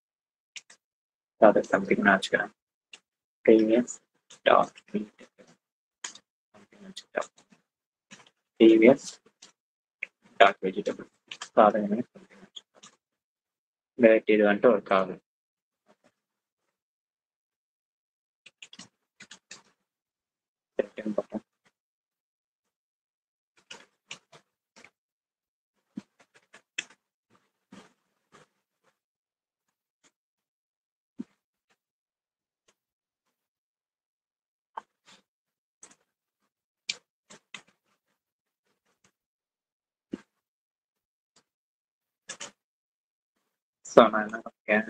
அது சம்திங் நான் வச்சுக்கிறேன் previous dot previous dot vegetable சாதகமே பட் இது வந்துட்டு ஒர்க் ஆகுது Setting button. ஸோ நான் என்ன பண்ணேன்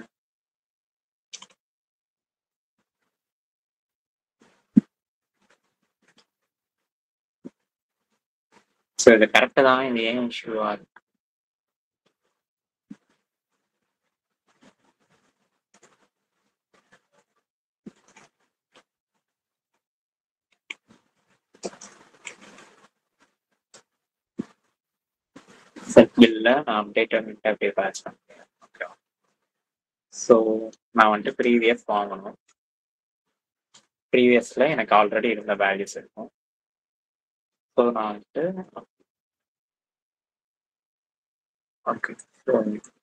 ஸோ இது கரெக்டு தான் இது ஏன் இஷ்யூவா இருக்கு செட் பில்ல நான் அப்டேட் வந்துட்டு அப்படியே பேட்ச் பண்ணுறேன் ஓகே ஸோ நான் வந்துட்டு ப்ரீவியஸ் வாங்கணும் ப்ரீவியஸில் எனக்கு ஆல்ரெடி இருந்த வேல்யூஸ் இருக்கும் ஸோ நான் வந்துட்டு ஓகே ஸோ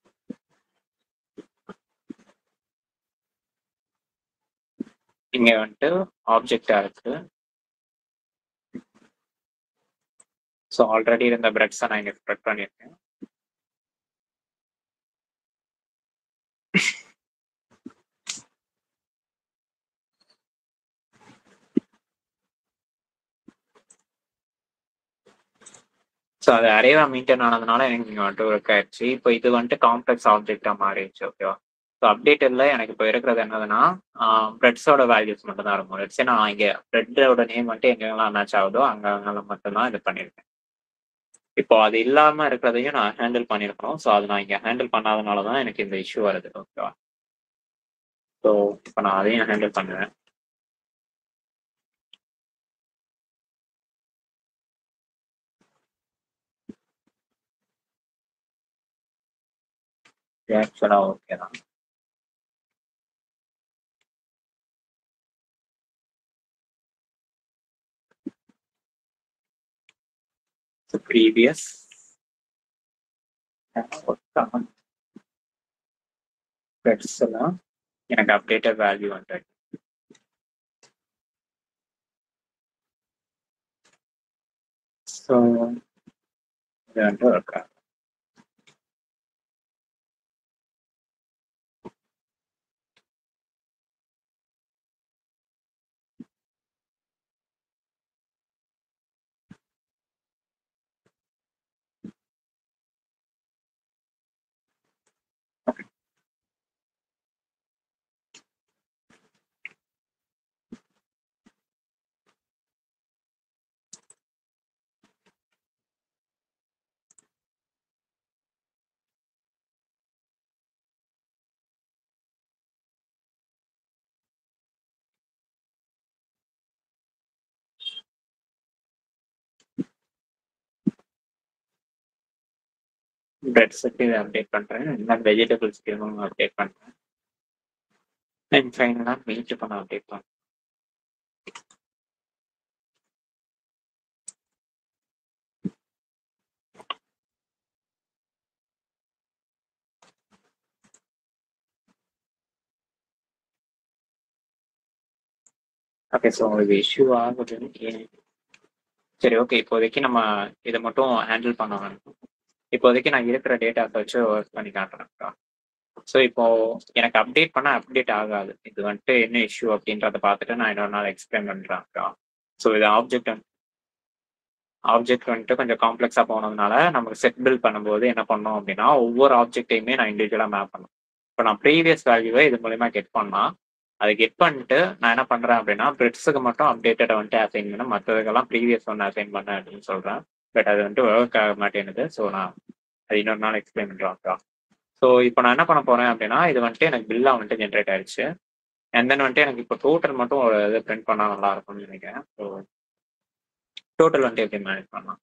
இங்கே வந்துட்டு ஆப்ஜெக்டாக இருக்கு ஸோ ஆல்ரெடி இருந்த பிரெட்ஸை நான் இங்கே ஸ்ப்ரெட் பண்ணியிருக்கேன் ஸோ அது அரேவா மெயின்டைன் ஆனதுனால எனக்கு இங்கே வந்துட்டு ஒர்க் ஆயிடுச்சு இப்போ இது வந்துட்டு காம்ப்ளெக்ஸ் ஆப்ஜெக்டாக மாறிடுச்சு ஓகேவா ஸோ அப்டேட்டட்ல எனக்கு இப்போ இருக்கிறது என்னதுன்னா பிரெட்ஸோட வேல்யூஸ் மட்டும் தான் இருக்கும் லெட்ஸே நான் இங்கே பிரெட்டோட நேம் வந்துட்டு எங்கெங்கெல்லாம் மேட்ச் ஆகுதோ அங்கே அங்கெல்லாம் மட்டும்தான் இது பண்ணியிருக்கேன் இப்போ அது இல்லாமல் இருக்கிறதையும் நான் ஹேண்டில் பண்ணியிருக்கணும் ஸோ அது நான் இங்கே ஹேண்டில் பண்ணாதனால தான் எனக்கு இந்த இஷ்யூ வருது ஓகேவா ஸோ இப்போ நான் அதையும் ஹேண்டில் பண்ணுவேன் ஆக்சுவலாக ஓகே தான் the previous threads எல்லாம் எனக்கு அப்டேட்டட் வேல்யூ ஹண்ட்ரட் ஸோ இது வந்துட்டு இருக்கா பிரெட்ஸுக்கு இதை அப்டேட் பண்ணுறேன் இந்த வெஜிடபிள்ஸ்க்கு இதுவும் அப்டேட் பண்ணுறேன் அண்ட் ஃபைனலாக மீட் பண்ண அப்டேட் பண்ணுறேன் ஓகே ஸோ இது இஷ்யூ ஆகுதுன்னு ஏன் சரி ஓகே இப்போதைக்கு நம்ம இதை மட்டும் ஹேண்டில் பண்ண வேணும் இப்போதைக்கு நான் இருக்கிற டேட்டாஸை வச்சு ஒர்க் பண்ணி காட்டுறேன்க்கா ஸோ இப்போ எனக்கு அப்டேட் பண்ண அப்டேட் ஆகாது இது வந்துட்டு என்ன இஷ்யூ அப்படின்றத பார்த்துட்டு நான் இன்னொரு நாள் எக்ஸ்பிளைன் பண்ணுறேன்க்கா ஸோ இது ஆப்ஜெக்ட் ஆப்ஜெக்ட் வந்துட்டு கொஞ்சம் காம்ப்ளெக்ஸாக போனதுனால நமக்கு செட் பில்ட் பண்ணும்போது என்ன பண்ணோம் அப்படின்னா ஒவ்வொரு ஆப்ஜெக்டையுமே நான் இண்டிவிஜுவலாக மேப் பண்ணணும் இப்போ நான் ப்ரீவியஸ் வேல்யூவை இது மூலயமா கெட் பண்ணால் அதை கெட் பண்ணிட்டு நான் என்ன பண்ணுறேன் அப்படின்னா பிரிட்ஸுக்கு மட்டும் அப்டேட்டடை வந்துட்டு அசைன் பண்ண மற்றதுக்கெல்லாம் ப்ரீவியஸ் ஒன்று அசைன் பண்ணேன் அப்படின்னு சொல்கிறேன் பட் அது வந்துட்டு ஒர்க் ஆக மாட்டேங்குது ஸோ நான் அது இன்னொரு நாள் எக்ஸ்பிளைன் பண்ணுறாக்கா ஸோ இப்போ நான் என்ன பண்ண போகிறேன் அப்படின்னா இது வந்துட்டு எனக்கு பில்லாக வந்துட்டு ஜென்ரேட் ஆயிடுச்சு அண்ட் தென் வந்துட்டு எனக்கு இப்போ டோட்டல் மட்டும் ஒரு இது பிரிண்ட் பண்ணால் நல்லா இருக்கும்னு நினைக்கிறேன் ஸோ டோட்டல் வந்துட்டு எப்படி மேனேஜ் பண்ணலாம்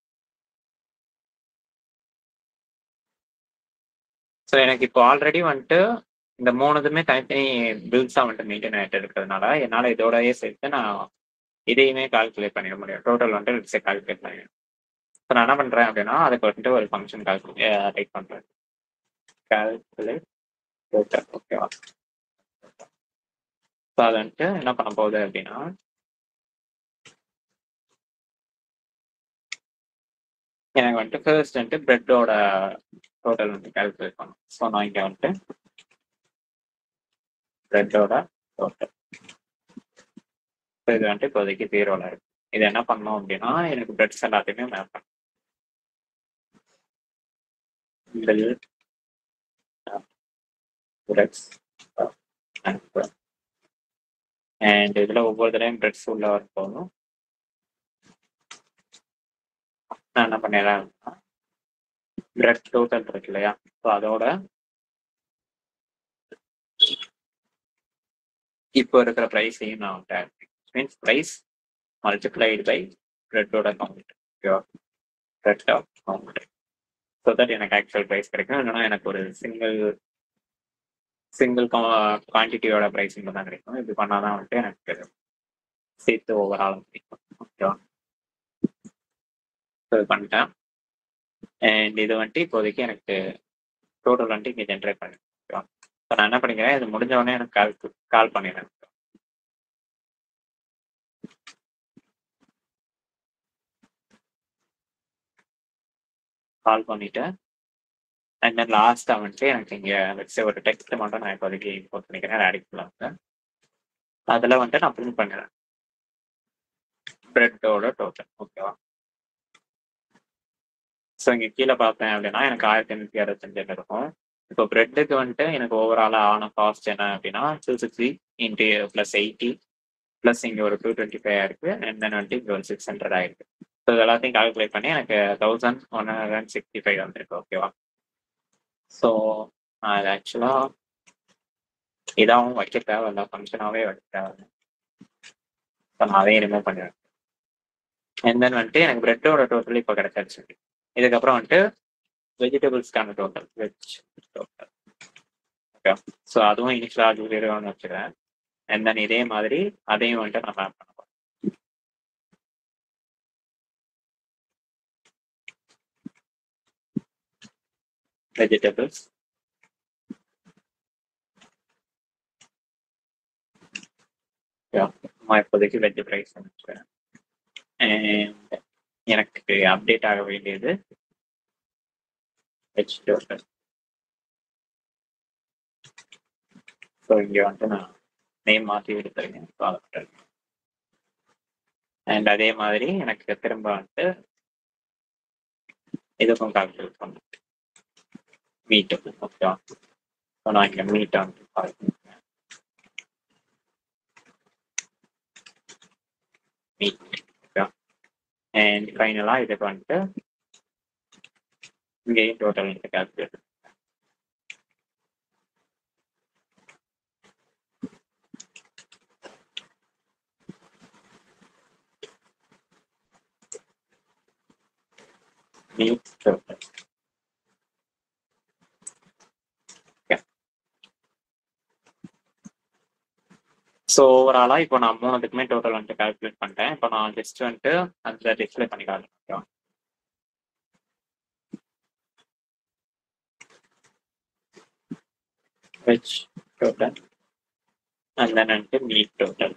ஸோ எனக்கு இப்போ ஆல்ரெடி வந்துட்டு இந்த மூணுதுமே தனித்தனி பில்ஸாக வந்துட்டு மெயின்டைன் ஆகிட்டு இருக்கிறதுனால என்னால் இதோடயே சேர்த்து நான் இதையுமே கால்குலேட் பண்ணிட முடியும் டோட்டல் வந்துட்டு லிட்ஸே கால்குலேட் பண்ணிடும் இப்போ நான் என்ன பண்ணுறேன் அப்படின்னா அதுக்கு வந்துட்டு ஒரு ஃபங்க்ஷன் கால்குலேட் ரைட் பண்ணுறேன் கால்குலேட் டோட்டல் ஓகேவா ஸோ அது வந்துட்டு என்ன பண்ண போகுது அப்படின்னா எனக்கு வந்துட்டு ஃபர்ஸ்ட் வந்துட்டு பிரெட்டோட டோட்டல் வந்து கால்குலேட் பண்ணும் ஸோ நான் இங்கே வந்துட்டு பிரெட்டோட டோட்டல் ஸோ இது வந்துட்டு இப்போதைக்கு ஜீரோவில் இருக்கு இது என்ன பண்ணோம் அப்படின்னா எனக்கு பிரெட்ஸ் எல்லாத்தையுமே மேப் பண்ணும் பில் பிரெட்ஸ் அண்ட் இதுல ஒவ்வொரு தடவையும் பிரெட்ஸ் உள்ள வர போகணும் நான் என்ன பண்ணிடுறேன் பிரெட் டோட்டல் இருக்கு இல்லையா ஸோ அதோட இப்போ இருக்கிற ப்ரைஸையும் நான் take means price multiplied by பிரெட்டோட கவுண்ட் ஓகேவா பிரெட் கவுண்ட் ஸோ தட் எனக்கு ஆக்சுவல் ப்ரைஸ் கிடைக்கும் இல்லைன்னா எனக்கு ஒரு சிங்கிள் சிங்கிள் குவான்டிட்டியோட ப்ரைஸிங் தான் கிடைக்கும் இப்படி பண்ணாதான் வந்துட்டு எனக்கு சேர்த்து ஓவரால் கிடைக்கும் ஓகேவா ஸோ இது பண்ணிட்டேன் அண்ட் இது வந்துட்டு இப்போதைக்கு எனக்கு டோட்டல் வந்துட்டு இங்கே ஜென்ரேட் பண்ணி ஓகேவா ஸோ நான் என்ன பண்ணிக்கிறேன் இது முடிஞ்ச உடனே எனக்கு கால் கால் பண்ணிடுறேன் கால் பண்ணிட்டு அண்ட் தென் லாஸ்ட்டாக வந்துட்டு எனக்கு இங்கே வச்சு ஒரு டெக்ஸ்ட் மட்டும் நான் இப்போதைக்கு இம்போர்ட் பண்ணிக்கிறேன் ரேடிக்குள்ள அதில் வந்துட்டு நான் பிரிண்ட் பண்ணிடுறேன் பிரெட்டோட டோட்டல் ஓகேவா ஸோ இங்கே கீழே பார்த்தேன் அப்படின்னா எனக்கு ஆயிரத்தி எண்ணூற்றி அறுபத்தஞ்சு இருக்கும் இப்போ பிரெட்டுக்கு வந்துட்டு எனக்கு ஓவராலாக ஆன காஸ்ட் என்ன அப்படின்னா two sixty into plus eighty plus இங்கே ஒரு டூ டுவெண்ட்டி ஃபைவ் ஆயிருக்கு அண்ட் தென் வந்துட்டு இங்கே ஒரு சிக்ஸ் ஹண்ட்ரட் ஆயிருக்கு ஸோ இது எல்லாத்தையும் கால்குலேட் பண்ணி எனக்கு thousand one hundred and sixty five வந்திருக்கு ஓகேவா ஸோ நான் இது ஆக்சுவலாக இதாகவும் வைக்க தேவையில்ல ஃபங்க்ஷனாகவே வைக்க தேவையில்ல ஸோ நான் அதையும் ரிமூவ் பண்ணிடுறேன் அண்ட் தென் வந்துட்டு எனக்கு பிரெட்டோட டோட்டல் இப்போ கிடைச்சிருச்சு இதுக்கப்புறம் வந்துட்டு வெஜிடபிள்ஸ்க்கான total veg total okay so அதுவும் இனிஷியலாக ஜீரோன்னு வச்சுக்கிறேன் அண்ட் தென் இதே மாதிரி அதையும் வந்துட்டு நான் மேப் பண்ண போகிறேன் வெஜிடபிள்ஸ் நான் இப்போதைக்கு வெஜ் ப்ரைஸ் வச்சுக்கிறேன் அண்ட் எனக்கு அப்டேட் ஆக வேண்டியது வெஜ் டோட்டல் ஸோ இங்கே வந்துட்டு நான் நேம் மாற்றி எடுத்துருக்கேன் ஸோ அதை மட்டும் அண்ட் அதே மாதிரி எனக்கு திரும்ப வந்துட்டு இதுக்கும் கால்குலேட் பண்ணேன் மீட்டு ஓகேவா ஸோ நான் இங்கே மீட்டை வந்து கால்குலேட் மீட் ஓகேவா அண்ட் ஃபைனலாக இதுக்கு வந்துட்டு இங்கேயும் டோட்டல் வந்து calculate meet total. Okay. So ஓவராலாக இப்போ நான் மூணுத்துக்குமே டோட்டல் வந்துட்டு கால்குலேட் பண்ணிட்டேன் இப்போ நான் ஜஸ்ட் வந்துட்டு அந்த டிஸ்பிளே பண்ணி காட்டுறேன் which total and then வந்துட்டு meet total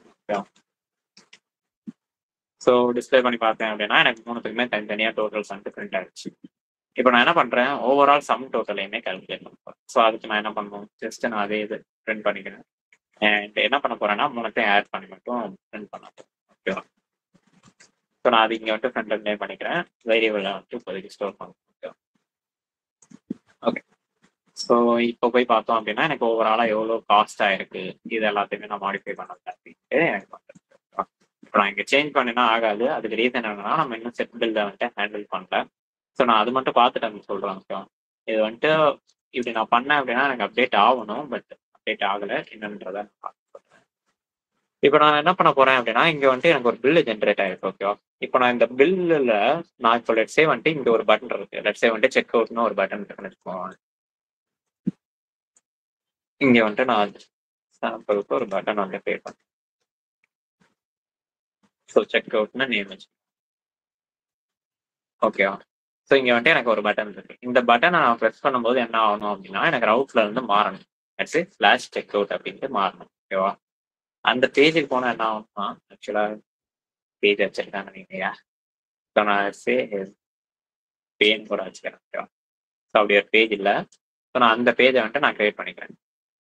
ஸோ டிஸ்பிளே பண்ணி பார்த்தேன் அப்படின்னா எனக்கு மூணுத்துக்குமே தனித்தனியாக டோட்டல்ஸ் வந்துட்டு பிரிண்ட் ஆயிடுச்சு இப்போ நான் என்ன பண்ணுறேன் ஓவரால் சம் டோட்டலையுமே கால்குலேட் பண்ணுறேன் ஸோ அதுக்கு நான் என்ன பண்ணணும் ஜஸ்ட் நான் அதே இது பிரிண்ட் பண்ணிக்கிறேன் அண்ட் என்ன பண்ண போறேன்னா மூணுத்தையும் ஆட் பண்ணி மட்டும் பிரிண்ட் பண்ண போறேன் ஓகேவா ஸோ நான் அது இங்கே வந்துட்டு ஃப்ரண்ட் எண்ட்லேயே பண்ணிக்கிறேன் வேரியபிளில் வந்துட்டு இப்போதைக்கு ஸ்டோர் பண்ணுறேன் ஓகே ஓகே ஸோ இப்போ போய் பார்த்தோம் அப்படின்னா எனக்கு ஓவராலாக எவ்வளோ காஸ்ட் ஆயிருக்கு இது எல்லாத்தையுமே நான் மாடிஃபை பண்ணல அப்படின்ட்டு எனக்கு வந்துருக்கு இப்போ நான் இங்கே சேஞ்ச் பண்ணினா ஆகாது அதுக்கு ரீசன் என்னன்னா நம்ம இன்னும் செட் பில்லை வந்துட்டு ஹேண்டில் பண்ணல ஸோ நான் அது மட்டும் பார்த்துட்டு சொல்கிறேன் ஓகே இது வந்துட்டு இப்படி நான் பண்ணேன் அப்படின்னா எனக்கு அப்டேட் ஆகணும் பட் அப்டேட் ஆகலை என்னன்றதை இப்போ நான் என்ன பண்ண போறேன் அப்படின்னா இங்க வந்துட்டு எனக்கு ஒரு பில்லு ஜென்ரேட் ஆயிருக்கு ஓகேவா இப்போ நான் இந்த பில்லுல நான் இப்போ லெட்ஸே வந்துட்டு இங்க ஒரு பட்டன் இருக்கு லெட்ஸே வந்துட்டு செக் அவுட்னு ஒரு பட்டன் இருக்குன்னு வச்சுக்கோங்க இங்க வந்துட்டு நான் சாம்பிளுக்கு ஒரு பட்டன் வந்து பே பண்ணேன் ஸோ செக் அவுட்னு நேம் வச்சு ஓகேவா ஸோ இங்க வந்துட்டு எனக்கு ஒரு பட்டன் இருக்கு இந்த பட்டனை நான் ப்ரெஸ் பண்ணும்போது என்ன ஆகணும் அப்படின்னா எனக்கு ரவுட்ல இருந்து மாறணும் லெட்ஸே ஃபிளாஷ் செக் அவுட் அப்படின்ட்டு மாறணும் ஓகேவா அந்த பேஜுக்கு போனால் என்ன ஆகும்னா ஆக்சுவலாக பேஜ் வச்சிருக்காங்க நீங்க ஸோ நான் சே பேன் கூட வச்சுக்கிறேன் ஓகேவா ஸோ அப்படி ஒரு பேஜ் இல்லை ஸோ நான் அந்த பேஜை வந்துட்டு நான் கிரியேட் பண்ணிக்கிறேன்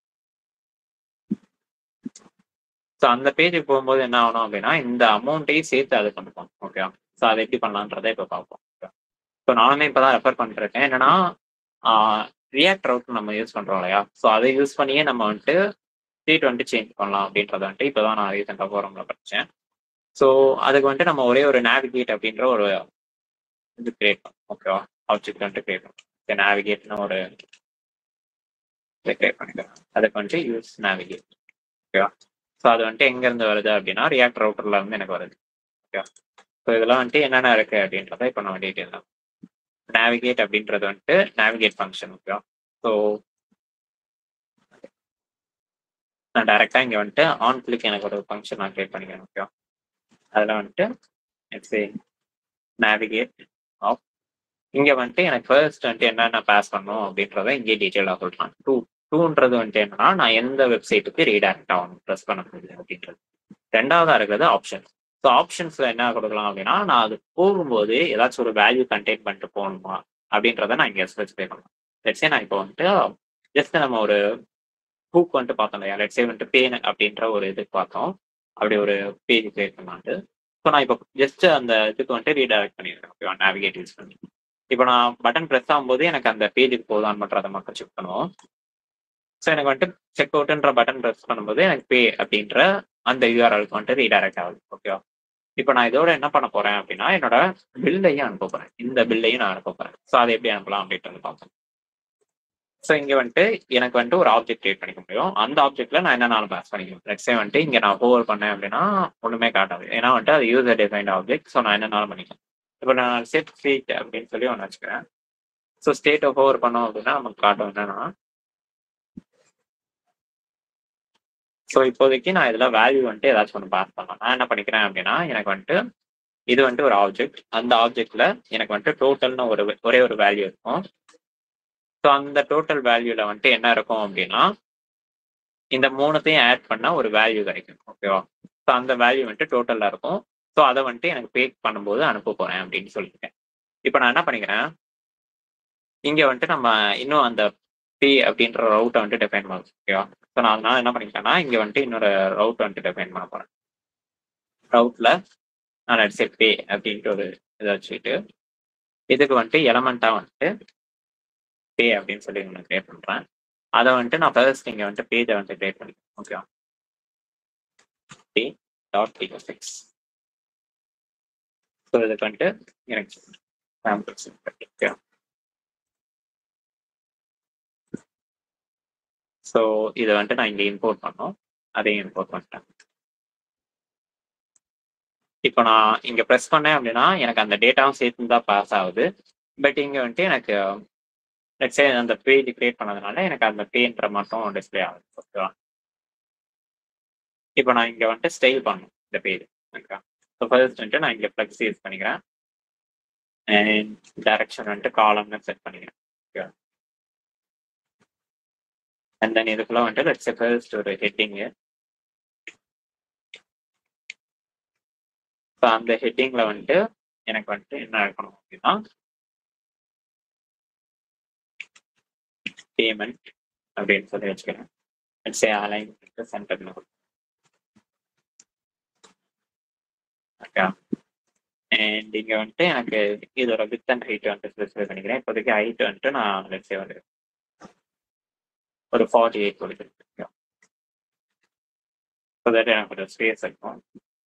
ஸோ அந்த பேஜுக்கு போகும்போது என்ன ஆகணும் அப்படின்னா இந்த அமௌண்ட்டையும் சேர்த்து அதை கொண்டு போகணும் ஓகேவா ஸோ அதை எப்படி பண்ணலான்றதை இப்போ பார்ப்போம் ஸோ நானுமே இப்போ தான் ரெஃபர் பண்ணிருக்கேன் என்னன்னா ரியாக்ட் ரவுட் நம்ம யூஸ் பண்றோம் இல்லையா ஸோ அதை யூஸ் பண்ணியே நம்ம வந்துட்டு ஸ்டேட் வந்துட்டு சேஞ்ச் பண்ணலாம் அப்படின்றத வந்துட்டு இப்போதான் நான் ரீசெண்டாக ஃபோரம்ல படித்தேன் ஸோ அதுக்கு வந்துட்டு நம்ம ஒரே ஒரு நேவிகேட் அப்படின்ற ஒரு இது கிரியேட் பண்ணோம் ஓகேவா ஆப்ஜெக்ட் வந்துட்டு கிரியேட் பண்ணோம் நேவிகேட்னு ஒரு இதை கிரியேட் பண்ணிக்கிறேன் அதுக்கு வந்துட்டு யூஸ் நேவிகேட் ஓகேவா ஸோ அது வந்துட்டு எங்கேருந்து வருது அப்படின்னா ரியாக்ட் ரவுட்டர்ல இருந்து எனக்கு வருது ஓகேவா ஸோ இதெல்லாம் வந்துட்டு என்னென்ன இருக்கு அப்படின்றத இப்போ நம்ம டீட்டெயில் தான் நேவிகேட் அப்படின்றது வந்துட்டு நேவிகேட் ஃபங்க்ஷன் ஓகேவா ஸோ நான் டைரெக்டாக இங்கே வந்துட்டு ஆன் கிளிக் எனக்கு ஒரு ஃபங்க்ஷன் நான் கிரியேட் பண்ணிக்கிறேன் ஓகேவா அதில் வந்துட்டு எக்ஸே நேவிகேட் ஆஃப் இங்கே வந்துட்டு எனக்கு ஃபர்ஸ்ட் வந்துட்டு என்னென்ன பாஸ் பண்ணணும் அப்படின்றத இங்கே டீட்டெயிலாக சொல்கிறான் டூ டூன்றது வந்துட்டு என்னன்னா நான் எந்த வெப்சைட்டுக்கு ரீடைரக்ட் ஆகணும் ப்ரெஸ் பண்ண முடியுது அப்படின்றது ரெண்டாவதா இருக்கிறது ஆப்ஷன் ஸோ ஆப்ஷன்ஸ்ல என்ன கொடுக்கலாம் அப்படின்னா நான் அது போகும்போது ஏதாச்சும் ஒரு வேல்யூ கண்டெயின் பண்ணிட்டு போகணுமா அப்படின்றத நான் இங்கே ஸ்பெசிஃபை பண்ணலாம் லெட்ஸே நான் இப்போ வந்துட்டு ஜஸ்ட் நம்ம ஒரு ஹூக் வந்துட்டு பார்த்தோம் இல்லையா லெட்ஸே வந்துட்டு பேன் அப்படின்ற ஒரு இதுக்கு பார்த்தோம் அப்படி ஒரு பேஜ் கிரியேட் பண்ணாண்டு ஸோ நான் இப்போ ஜஸ்ட் அந்த இதுக்கு வந்துட்டு ரீடைரக்ட் பண்ணிடுறேன் ஓகேவா நேவிகேட் யூஸ் பண்ணி இப்போ நான் பட்டன் ப்ரெஸ் ஆகும்போது எனக்கு அந்த பேஜுக்கு போதான்னு மட்டும் அதை மட்டும் செக் பண்ணுவோம் ஸோ எனக்கு வந்துட்டு செக் அவுட்ன்ற பட்டன் ப்ரெஸ் பண்ணும்போது எனக்கு பே அப்படின்ற அந்த யூஆர்எலுக்கு வந்துட்டு ரீடைரக்ட் ஆகுது ஓகேவா இப்போ நான் இதோட என்ன பண்ண போறேன் அப்படின்னா என்னோட பில்லையும் அனுப்ப போறேன் இந்த பில்லையும் நான் அனுப்ப போறேன் ஸோ அதை எப்படி அனுப்பலாம் அப்படின்ட்டு வந்து பார்ப்போம் ஸோ இங்க வந்துட்டு எனக்கு வந்துட்டு ஒரு ஆப்ஜெக்ட் கிரியேட் பண்ணிக்க முடியும் அந்த ஆப்ஜெக்ட்ல நான் என்னென்னாலும் பாஸ் பண்ணிக்கலாம் லெட்ஸே வந்துட்டு இங்க நான் ஓவர் பண்ணேன் அப்படின்னா ஒண்ணுமே காட்டாது ஏன்னா வந்துட்டு அது யூசர் டிசைன்ட் ஆப்ஜெக்ட் ஸோ நான் என்னென்னாலும் பண்ணிக்கலாம் இப்போ நான் செட் ஸ்டேட் அப்படின்னு சொல்லி ஒன்று வச்சுக்கிறேன் ஸோ ஸ்டேட் ஓவர் பண்ணோம் அப்படின்னா நமக்கு காட்டும் என்னன்னா ஸோ இப்போதைக்கு நான் இதில் வேல்யூ வந்துட்டு ஏதாச்சும் ஒன்று பாஸ் பண்ணலாம் நான் என்ன பண்ணிக்கிறேன் அப்படின்னா எனக்கு வந்துட்டு இது வந்துட்டு ஒரு ஆப்ஜெக்ட் அந்த ஆப்ஜெக்ட்ல எனக்கு வந்துட்டு டோட்டல்னு ஒரு ஒரே ஒரு வேல்யூ இருக்கும் ஸோ அந்த டோட்டல் வேல்யூல வந்துட்டு என்ன இருக்கும் அப்படின்னா இந்த மூணுத்தையும் ஆட் பண்ணா ஒரு வேல்யூ கிடைக்கும் ஓகேவா ஸோ அந்த வேல்யூ வந்துட்டு டோட்டல்ல இருக்கும் ஸோ அதை வந்துட்டு எனக்கு பே பண்ணும்போது அனுப்ப போறேன் அப்படின்னு சொல்லிட்டேன் இப்போ நான் என்ன பண்ணிக்கிறேன் இங்க வந்துட்டு நம்ம இன்னும் அந்த பே அப்படின்ற ரவுட்டை வந்துட்டு டிஃபைன் பண்ணணும் ஓகேவா ஸோ நான் அதனால என்ன பண்ணிக்கிட்டேன்னா இங்க வந்துட்டு இன்னொரு ரவுட் வந்துட்டு டிஃபைன் பண்ண போறேன் ரவுட்ல நான் அடிச்ச பே அப்படின்ட்டு ஒரு இதை வச்சுக்கிட்டு இதுக்கு வந்துட்டு எலமெண்டா வந்துட்டு பே அப்படின்னு சொல்லி ஒன்று கிரியேட் பண்றேன் அதை வந்துட்டு நான் ஃபர்ஸ்ட் இங்க வந்துட்டு பேஜை வந்துட்டு கிரியேட் பண்ணிக்கிறேன் ஓகேவா pay dot P six so இதுக்கு வந்துட்டு எனக்கு சாம்பிள்ஸ் ஓகே ஸோ இதை வந்துட்டு நான் இங்கே இம்போர்ட் பண்ணோம் அதையும் இம்போர்ட் பண்ணிட்டேன் இப்போ நான் இங்க ப்ரெஸ் பண்ணேன் அப்படின்னா எனக்கு அந்த டேட்டாவும் சேர்த்து தான் பாஸ் ஆகுது பட் இங்க வந்துட்டு எனக்கு லெட்ஸே அந்த பேஜ் கிரியேட் பண்ணதுனால எனக்கு அந்த பேன்ற மட்டும் டிஸ்பிளே ஆகுது ஓகேவா இப்போ நான் இங்க வந்துட்டு ஸ்டைல் பண்ணணும் இந்த பேஜ் ஓகேவா ஸோ ஃபர்ஸ்ட் வந்துட்டு நான் இங்க ஃப்ளெக்ஸ் யூஸ் பண்ணிக்கிறேன் அண்ட் டைரக்ஷன் வந்துட்டு காலம்னு செட் பண்ணிக்கிறேன் ஓகேவா அண்ட் தென் இதுக்குள்ள வந்துட்டு லெட்ஸ் ஃபர்ஸ்ட் ஒரு ஹெட்டிங்கு ஸோ அந்த ஹெட்டிங்ல வந்துட்டு எனக்கு வந்துட்டு என்ன இருக்கணும் அப்படின்னா பேமெண்ட் அப்படின்னு சொல்லி வச்சுக்கிறேன் லெட்ஸ் சே அலைன் சென்டர்னு ஓகே அண்ட் இங்க வந்துட்டு எனக்கு இதோட வித் அண்ட் ஹைட் வந்துட்டு ஸ்பெசிஃபை பண்ணிக்கிறேன் இப்போதைக்கு ஹைட் வந்துட்டு நான் லெட்ஸே வந்து ஒரு ஃபார்ட்டி எயிட் கொடுத்துருக்கேன் ஸோ தட் எனக்கு ஒரு ஸ்பேஸ் இருக்கும்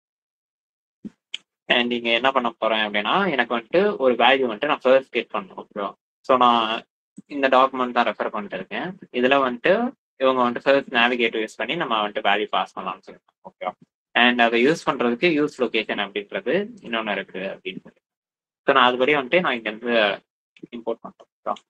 அண்ட் இங்க என்ன பண்ண போறேன் அப்படின்னா எனக்கு வந்துட்டு ஒரு வேல்யூ வந்துட்டு நான் ஃபர்ஸ்ட் கெட் பண்ணணும் ஓகேவா ஸோ நான் இந்த டாக்குமெண்ட் தான் ரெஃபர் பண்ணிட்டு இருக்கேன் இதுல வந்துட்டு இவங்க வந்துட்டு ஃபர்ஸ்ட் நேவிகேட் யூஸ் பண்ணி நம்ம வந்துட்டு வேல்யூ பாஸ் பண்ணலாம்னு சொல்லுவாங்க ஓகேவா அண்ட் அதை யூஸ் பண்றதுக்கு யூஸ் லொகேஷன் அப்படின்றது இன்னொன்று இருக்குது அப்படின்னு சொல்லி ஸோ நான் அதுபடி வந்துட்டு நான் இங்க இருந்து இம்போர்ட் பண்றேன்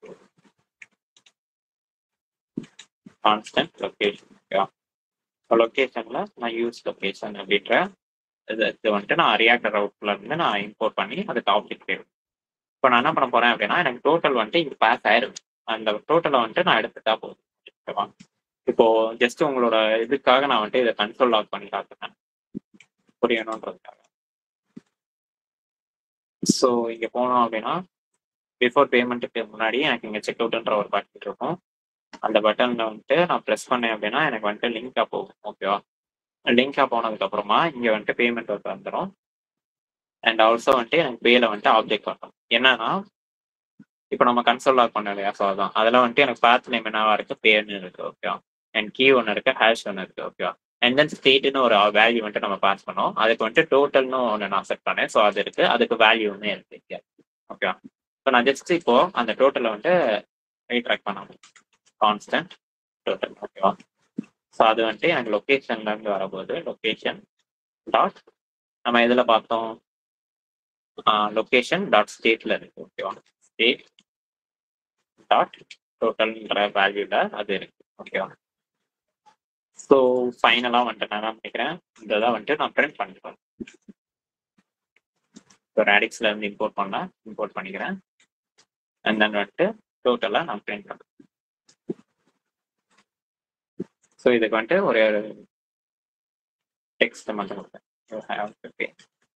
கான்ஸ்டன்ட் லொகேஷன் ஓகேவா லொகேஷன்ல நான் யூஸ் லொகேஷன் அப்படின்ற இது இது வந்துட்டு நான் ரியாக்டர் அவுட்ல இருந்து நான் இம்போர்ட் பண்ணி அதுக்கு ஆப்ஜெக்ட் தேவை இப்போ நான் என்ன பண்ண போறேன் அப்படின்னா எனக்கு டோட்டல் வந்துட்டு இங்க பாஸ் ஆயிரும் அந்த டோட்டலை வந்துட்டு நான் எடுத்துட்டா போதும் ஓகேவா இப்போ ஜஸ்ட் உங்களோட இதுக்காக நான் வந்துட்டு இதை கன்சோல் லாக் பண்ணி காட்டுறேன் புரியணுன்றதுக்காக ஸோ இங்க போனோம் அப்படின்னா பிஃபோர் பேமெண்ட்டுக்கு முன்னாடி எனக்கு இங்க செக் அவுட்ன்ற ஒரு பட்டன் இருக்கும் அந்த பட்டன்ல வந்துட்டு நான் ப்ரெஸ் பண்ணேன் அப்படின்னா எனக்கு வந்துட்டு லிங்காக போகும் ஓகேவா லிங்காக போனதுக்கு அப்புறமா இங்க வந்துட்டு பேமெண்ட் வந்து வந்துடும் அண்ட் ஆல்சோ வந்துட்டு எனக்கு பேல வந்துட்டு ஆப்ஜெக்ட் வரணும் என்னன்னா இப்போ நம்ம கன்சோல் லாக் பண்ணோம் இல்லையா ஸோ அதான் அதில் வந்துட்டு எனக்கு பாத் நேம் என்னவா இருக்கு பேர்னு இருக்கு ஓகேவா அண்ட் கீ ஒன்று இருக்கு ஹேஷ் ஒன்று இருக்கு ஓகேவா அண்ட் தென் ஸ்டேட்னு ஒரு வேல்யூ வந்துட்டு நம்ம பாஸ் பண்ணோம் அதுக்கு வந்துட்டு டோட்டல்னு ஒன்று நான் செட் பண்ணேன் ஸோ அது இருக்கு அதுக்கு வேல்யூமே இருக்கு இங்கே ஓகேவா ஸோ நான் ஜஸ்ட் இப்போ அந்த டோட்டலை வந்துட்டு ரீட்ராக் பண்ணணும் கான்ஸ்டன்ட் டோட்டல் ஓகேவா ஸோ அது வந்துட்டு எனக்கு லொக்கேஷன்ல இருந்து வரப்போகுது லொக்கேஷன் டாட் நம்ம எதில் பார்த்தோம் லொக்கேஷன் டாட் ஸ்டேட்ல இருக்கு ஓகேவா ஸ்டேட் டாட் டோட்டல்ன்ற வேல்யூல அது இருக்கு ஓகேவா ஸோ ஃபைனலாக வந்துட்டு நான் என்ன நினைக்கிறேன் இந்த இதை வந்துட்டு நான் பிரிண்ட் பண்ணிப்பேன் ஸோ ரேடிக்ஸ்ல இருந்து இம்போர்ட் பண்ண இம்போர்ட் பண்ணிக்கிறேன் அண்ட் தென் வந்துட்டு டோட்டலாக நான் பிரிண்ட் பண்ணுறேன் ஸோ இதுக்கு வந்துட்டு ஒரு டெக்ஸ்ட் மட்டும் கொடுப்பேன் you have to pay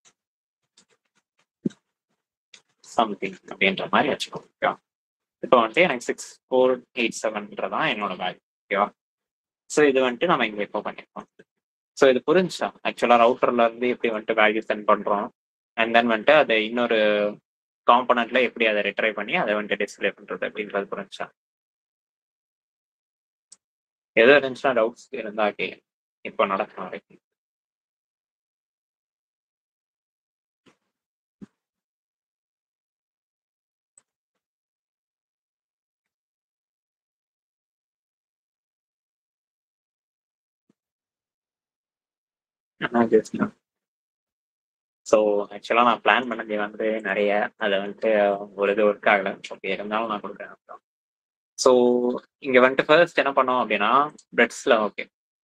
something அப்படின்ற மாதிரி வச்சுக்கோ ஓகேவா இப்போ வந்துட்டு எனக்கு சிக்ஸ் ஃபோர் எயிட் செவன்ன்றதான் என்னோட வேல்யூ ஓகேவா ஸோ இது வந்துட்டு நம்ம இங்கே இப்போ பண்ணிருக்கோம் ஸோ இது புரிஞ்சா ஆக்சுவலாக ரவுட்டர்ல இருந்து எப்படி வந்துட்டு வேல்யூ சென்ட் பண்ணுறோம் அண்ட் தென் வந்துட்டு அதை இன்னொரு காம்பனண்ட்ல எப்படி அதை ரிட்ரை பண்ணி அதை வந்துட்டு டிஸ்பிளே பண்றது அப்படின்றது புரிஞ்சா எது இருந்துச்சுன்னா டவுட்ஸ் இருந்தா கே இப்போ நடக்கும் வரைக்கும் ஸோ ஆக்சுவலாக நான் பிளான் பண்ணது வந்து நிறைய அதை வந்துட்டு ஒரு இது ஒர்க் ஆகலை ஓகே இருந்தாலும் நான் கொடுக்குறேன் ஸோ இங்கே வந்துட்டு ஃபர்ஸ்ட் என்ன பண்ணோம் அப்படின்னா பிரெட்ஸில் ஓகே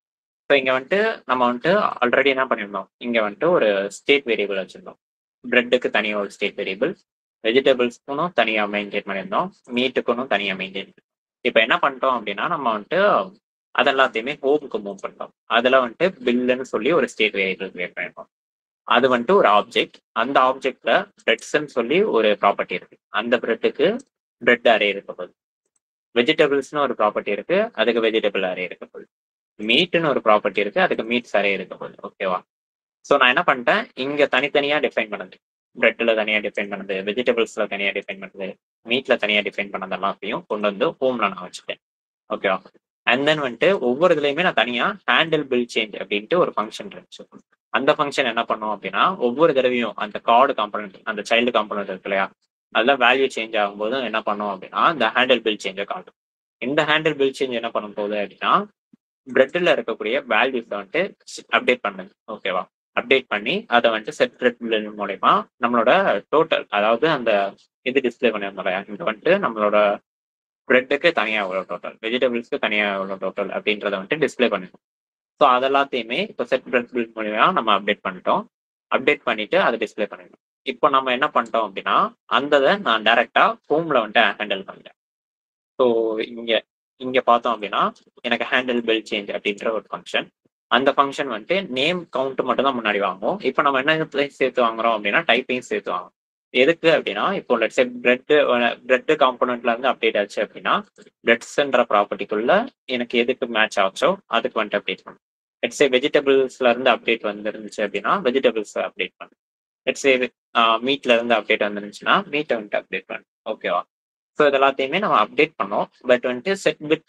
ஸோ இங்கே வந்துட்டு நம்ம வந்துட்டு ஆல்ரெடி என்ன பண்ணியிருந்தோம் இங்கே வந்துட்டு ஒரு ஸ்டேட் வேரியபிள் வச்சுருந்தோம் பிரெட்டுக்கு தனியாக ஒரு ஸ்டேட் வேரியபிள் வெஜிடபிள்ஸ்க்கும் தனியாக மெயின்டைன் பண்ணியிருந்தோம் மீட்டுக்கும் தனியாக மெயின்டைன் இப்போ என்ன பண்ணிட்டோம் அப்படின்னா நம்ம வந்துட்டு அதெல்லாத்தையுமே ஹோமுக்கு மூவ் பண்ணிட்டோம் அதில் வந்துட்டு பில்லுன்னு சொல்லி ஒரு ஸ்டேட் வேரியபிள் கிரியேட் பண்ணிருக்கோம் அது வந்துட்டு ஒரு ஆப்ஜெக்ட் அந்த ஆப்ஜெக்ட்ல பிரெட்ஸ்ன்னு சொல்லி ஒரு ப்ராப்பர்ட்டி இருக்கு அந்த பிரெட்டுக்கு பிரெட் அரே இருக்க போகுது வெஜிடபிள்ஸ்னு ஒரு ப்ராப்பர்ட்டி இருக்கு அதுக்கு வெஜிடபிள் அரே இருக்க போகுது மீட்னு ஒரு ப்ராப்பர்ட்டி இருக்கு அதுக்கு மீட்ஸ் அரே இருக்க போகுது ஓகேவா ஸோ நான் என்ன பண்ணிட்டேன் இங்க தனித்தனியா டிஃபைன் பண்ணது பிரெட்ல தனியா டிஃபைன் பண்ணது வெஜிடபிள்ஸ்ல தனியா டிஃபைன் பண்ணது மீட்ல தனியா டிஃபைன் பண்ணது எல்லாத்தையும் கொண்டு வந்து ஹோம்ல நான் வச்சுட்டேன் ஓகேவா அண்ட் தென் வந்துட்டு ஒவ்வொரு இதுலையுமே நான் தனியா ஹேண்டில் பில் சேஞ்ச் அப்படின்ட்டு ஒரு ஃபங்க்ஷன் இருந்துச்சு அந்த ஃபங்க்ஷன் என்ன பண்ணும் அப்படின்னா ஒவ்வொரு தடவையும் அந்த கார்டு காம்பனண்ட் அந்த சைல்டு காம்பனண்ட் இருக்கு இல்லையா அதெல்லாம் வேல்யூ சேஞ்ச் ஆகும்போது என்ன பண்ணும் அப்படின்னா இந்த ஹேண்டில் பில் சேஞ்சை காட்டும் இந்த ஹேண்டில் பில் சேஞ்ச் என்ன பண்ணும் போகுது அப்படின்னா பிரெட்டில் இருக்கக்கூடிய வேல்யூஸ் வந்துட்டு அப்டேட் பண்ணுது ஓகேவா அப்டேட் பண்ணி அதை வந்துட்டு செட் பிரெட் மூலயமா நம்மளோட டோட்டல் அதாவது அந்த இது டிஸ்பிளே பண்ணியிருந்தோம் இல்லையா இங்க வந்துட்டு நம்மளோட பிரெட்டுக்கு தனியாக எவ்வளோ டோட்டல் வெஜிடபிள்ஸ்க்கு தனியாக எவ்வளோ டோட்டல் அப்படின்றத வந்துட்டு டிஸ்பிளே பண்ணிருக்கோம் ஸோ அதெல்லாத்தையுமே இப்போ செட் பிரெட் பில்ட் மூலியமா நம்ம அப்டேட் பண்ணிட்டோம் அப்டேட் பண்ணிட்டு அதை டிஸ்பிளே பண்ணிடணும் இப்போ நம்ம என்ன பண்ணிட்டோம் அப்படின்னா அந்த இதை நான் டைரக்டா ஹோம்ல வந்துட்டு ஹேண்டில் பண்ணிட்டேன் ஸோ இங்க இங்க பார்த்தோம் அப்படின்னா எனக்கு ஹேண்டில் பில் சேஞ்ச் அப்படின்ற ஒரு ஃபங்க்ஷன் அந்த ஃபங்க்ஷன் வந்துட்டு நேம் கவுண்ட் மட்டும் தான் முன்னாடி வாங்குவோம் இப்போ நம்ம என்ன சேர்த்து வாங்குறோம் அப்படின்னா டைப்பையும் சேர்த்து வாங்குவோம் எதுக்கு அப்படின்னா இப்போ லெட்ஸ் பிரெட் பிரெட் காம்பனண்ட்ல இருந்து அப்டேட் ஆச்சு அப்படின்னா பிரெட்ஸ்ன்ற ப்ராப்பர்ட்டிக்குள்ள எனக்கு எதுக்கு மேட்ச் ஆச்சோ அதுக்கு வந்துட்டு அப்டேட் பண்ணும் லெட்ஸே வெஜிடபிள்ஸ்ல இருந்து அப்டேட் வந்துருந்துச்சு அப்படின்னா வெஜிடபிள்ஸ் அப்டேட் பண்ணும் லெட்ஸே மீட்ல இருந்து அப்டேட் வந்துருந்துச்சுன்னா மீட்டை வந்துட்டு அப்டேட் பண்ணும் ஓகேவா ஸோ இது எல்லாத்தையுமே நம்ம அப்டேட் பண்ணோம் பட் வந்துட்டு செட் பிட்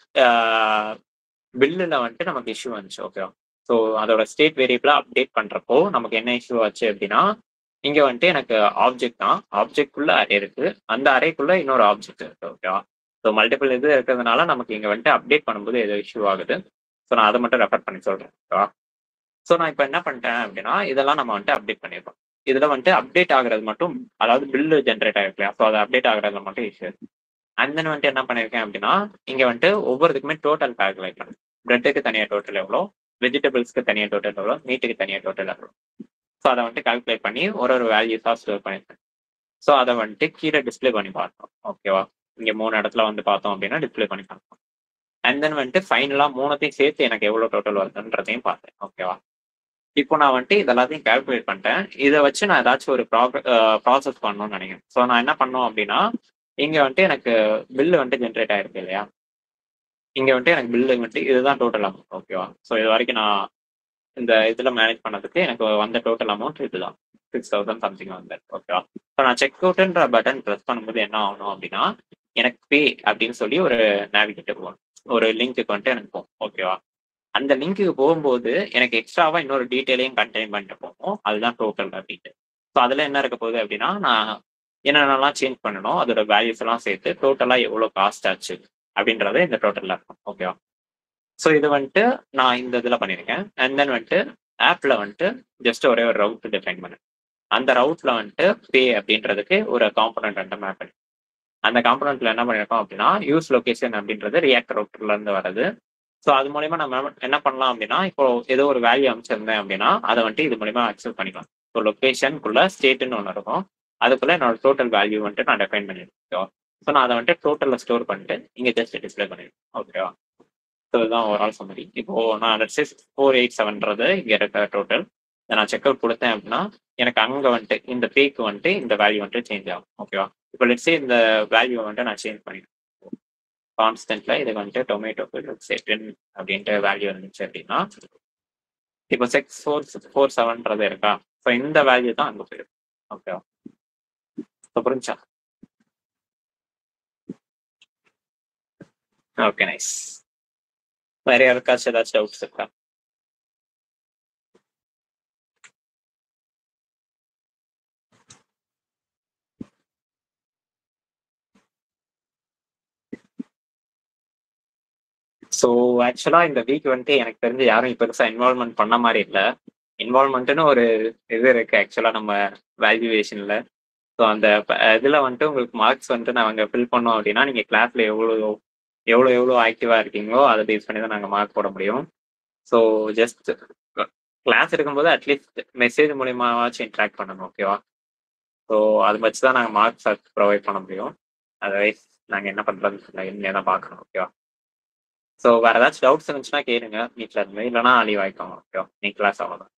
பில்லில் வந்துட்டு நமக்கு இஷ்யூ வந்துச்சு ஓகேவா ஸோ அதோட ஸ்டேட் வேரியபிளா அப்டேட் பண்றப்போ நமக்கு என்ன இஷ்யூ ஆச்சு அப்படின்னா இங்க வந்துட்டு எனக்கு ஆப்ஜெக்ட் தான் ஆப்ஜெக்ட்குள்ள அரே இருக்கு அந்த அரேக்குள்ள இன்னொரு ஆப்ஜெக்ட் இருக்கு ஓகேவா ஸோ மல்டிபிள் இது இருக்கிறதுனால நமக்கு இங்க வந்துட்டு அப்டேட் பண்ணும்போது ஏதோ இஷ்யூ ஆகுது ஸோ நான் அதை மட்டும் ரெஃபர் பண்ணி சொல்றேன் ஓகேவா ஸோ நான் இப்போ என்ன பண்ணிட்டேன் அப்படின்னா இதெல்லாம் நம்ம வந்துட்டு அப்டேட் பண்ணியிருக்கோம் இதுல வந்துட்டு அப்டேட் ஆகுறது மட்டும் அதாவது பில்லு ஜென்ரேட் ஆகிருக்கு இல்லையா ஸோ அது அப்டேட் ஆகுறதுல மட்டும் இஷ்யூ அண்ட் தென் வந்துட்டு என்ன பண்ணியிருக்கேன் அப்படின்னா இங்க வந்துட்டு ஒவ்வொருத்துக்குமே டோட்டல் கால்குலேட் பண்ணும் பிரெட்டுக்கு தனியாக டோட்டல் எவ்வளோ வெஜிடபிள்ஸ்க்கு தனியாக டோட்டல் எவ்வளோ மீட்டுக்கு தனியாக டோட்டல் எவ்வளோ ஸோ அதை வந்துட்டு கால்குலேட் பண்ணி ஒரு ஒரு வேல்யூஸாக ஸ்டோர் பண்ணியிருக்கேன் ஸோ அதை வந்துட்டு கீழே டிஸ்பிளே பண்ணி பார்த்தோம் ஓகேவா இங்கே மூணு இடத்துல வந்து பார்த்தோம் அப்படின்னா டிஸ்பிளே பண்ணி பார்த்தோம் அண்ட் தென் வந்துட்டு ஃபைனலாக மூணுத்தையும் சேர்த்து எனக்கு எவ்வளோ டோட்டல் வருதுன்றதையும் பார்த்தேன் ஓகேவா இப்போ நான் வந்துட்டு இதெல்லாத்தையும் கால்குலேட் பண்ணிட்டேன் இதை வச்சு நான் ஏதாச்சும் ஒரு ப்ராசஸ் பண்ணணும்னு நினைக்கிறேன் ஸோ நான் என்ன பண்ணோம் அப்படின்னா இங்கே வந்துட்டு எனக்கு பில்லு வந்துட்டு ஜென்ரேட் ஆயிருக்கு இல்லையா இங்கே வந்துட்டு எனக்கு பில்லு வந்துட்டு இதுதான் டோட்டல் அமௌண்ட் ஓகேவா ஸோ இது வரைக்கும் நான் இந்த இதில் மேனேஜ் பண்ணதுக்கு எனக்கு வந்த டோட்டல் அமௌண்ட் இதுதான் சிக்ஸ் தௌசண்ட் சம்திங் வந்து ஓகேவா ஸோ நான் செக் அவுட்ன்ற பட்டன் ப்ரெஸ் பண்ணும்போது என்ன ஆகணும் அப்படின்னா எனக்கு பே அப்படின்னு சொல்லி ஒரு நேவிகேட்டர் போகணும் ஒரு லிங்க்கு வந்துட்டு எனக்கு போகும் ஓகேவா அந்த லிங்க்குக்கு போகும்போது எனக்கு எக்ஸ்ட்ராவா இன்னொரு டீட்டெயிலையும் கண்டெயின் பண்ணிட்டு போகும் அதுதான் டோட்டல் அப்படின்ட்டு ஸோ அதில் என்ன இருக்க போகுது அப்படின்னா நான் என்னென்னலாம் சேஞ்ச் பண்ணணும் அதோட வேல்யூஸ் எல்லாம் சேர்த்து டோட்டலாக எவ்வளோ காஸ்ட் ஆச்சு அப்படின்றத இந்த டோட்டலில் இருக்கும் ஓகேவா ஸோ இது வந்துட்டு நான் இந்த இதில் பண்ணியிருக்கேன் அண்ட் தென் வந்துட்டு ஆப்பில் வந்துட்டு ஜஸ்ட் ஒரே ஒரு ரவுட் டிஃபைன் பண்ணேன் அந்த ரவுட்ல வந்துட்டு பே அப்படின்றதுக்கு ஒரு காம்பனண்ட் வந்துட்டு மேப் பண்ணி அந்த காம்பனண்ட்ல என்ன பண்ணியிருக்கோம் அப்படின்னா யூஸ் லொகேஷன் அப்படின்றது ரியாக்ட் ரவுட்டர்ல இருந்து வருது ஸோ அது மூலயமா நம்ம என்ன பண்ணலாம் அப்படின்னா இப்போ ஏதோ ஒரு வேல்யூ அமைச்சிருந்தேன் அப்படின்னா அதை வந்துட்டு இது மூலயமா அக்செப்ட் பண்ணிக்கலாம் இப்போ லொகேஷனுக்குள்ள ஸ்டேட்னு ஒன்று இருக்கும் அதுக்குள்ள என்னோட டோட்டல் வேல்யூ வந்துட்டு நான் டிஃபைன் பண்ணிருக்கேன் ஸோ நான் அதை வந்துட்டு டோட்டலில் ஸ்டோர் பண்ணிட்டு இங்கே ஜஸ்ட் டிஸ்பிளே பண்ணிருக்கேன் ஓகேவா ஸோ இதுதான் ஓவரால் சம்மரி இப்போ நான் லெட்ஸ் ஃபோர் எயிட் செவன்றது இங்கே இருக்க டோட்டல் நான் செக் அவுட் கொடுத்தேன் அப்படின்னா எனக்கு அங்கே வந்துட்டு இந்த பேக்கு வந்துட்டு இந்த வேல்யூ வந்துட்டு சேஞ்ச் ஆகும் ஓகேவா இப்போ லெட்ஸே இந்த வேல்யூ வந்துட்டு நான் சேஞ்ச் பண்ணிடுறேன் கான்ஸ்டன்ட்ல இதுக்கு வந்துட்டு டொமேட்டோக்கு டென் அப்படின்ட்டு வேல்யூ இருந்துச்சு அப்படின்னா இப்போ சிக்ஸ் ஃபோர் ஃபோர் செவன்றது இருக்கா ஸோ இந்த வேல்யூ தான் அங்கே போயிடும் ஓகேவா ஸோ புரிஞ்சா ஓகே நைஸ் வேற யாருக்காச்சும் ஏதாச்சும் டவுட்ஸ் இருக்கா ஸோ ஆக்சுவலாக இந்த வீக் வந்துட்டு எனக்கு தெரிஞ்சு யாரும் பெருசாக இன்வால்மெண்ட் பண்ண மாதிரி இல்லை இன்வால்மெண்ட்னு ஒரு இது இருக்கு ஆக்சுவலாக நம்ம வேல்யூவேஷனில் ஸோ அந்த இதில் வந்துட்டு உங்களுக்கு மார்க்ஸ் வந்துட்டு நாங்கள் ஃபில் பண்ணோம் அப்படின்னா நீங்கள் கிளாஸில் எவ்வளோ எவ்வளோ எவ்வளோ ஆக்டிவாக இருக்கீங்களோ அதை பேஸ் பண்ணி தான் நாங்கள் மார்க் போட முடியும் ஸோ ஜஸ்ட் கிளாஸ் இருக்கும்போது அட்லீஸ்ட் மெசேஜ் மூலியமாவாச்சும் இன்ட்ராக்ட் பண்ணணும் ஓகேவா ஸோ அது வச்சு தான் நாங்கள் மார்க்ஸ் ப்ரொவைட் பண்ண முடியும் அதர்வைஸ் நாங்கள் என்ன பண்ணுறது இனிமே தான் பார்க்கணும் ஓகேவா ஸோ வேறு ஏதாச்சும் டவுட்ஸ் இருந்துச்சுன்னா கேளுங்க வீட்டில் இருந்து இல்லைனா லீவ் ஆகிக்கோங்க ஓகேவா நீ கிளாஸ் அவ்வளோதான்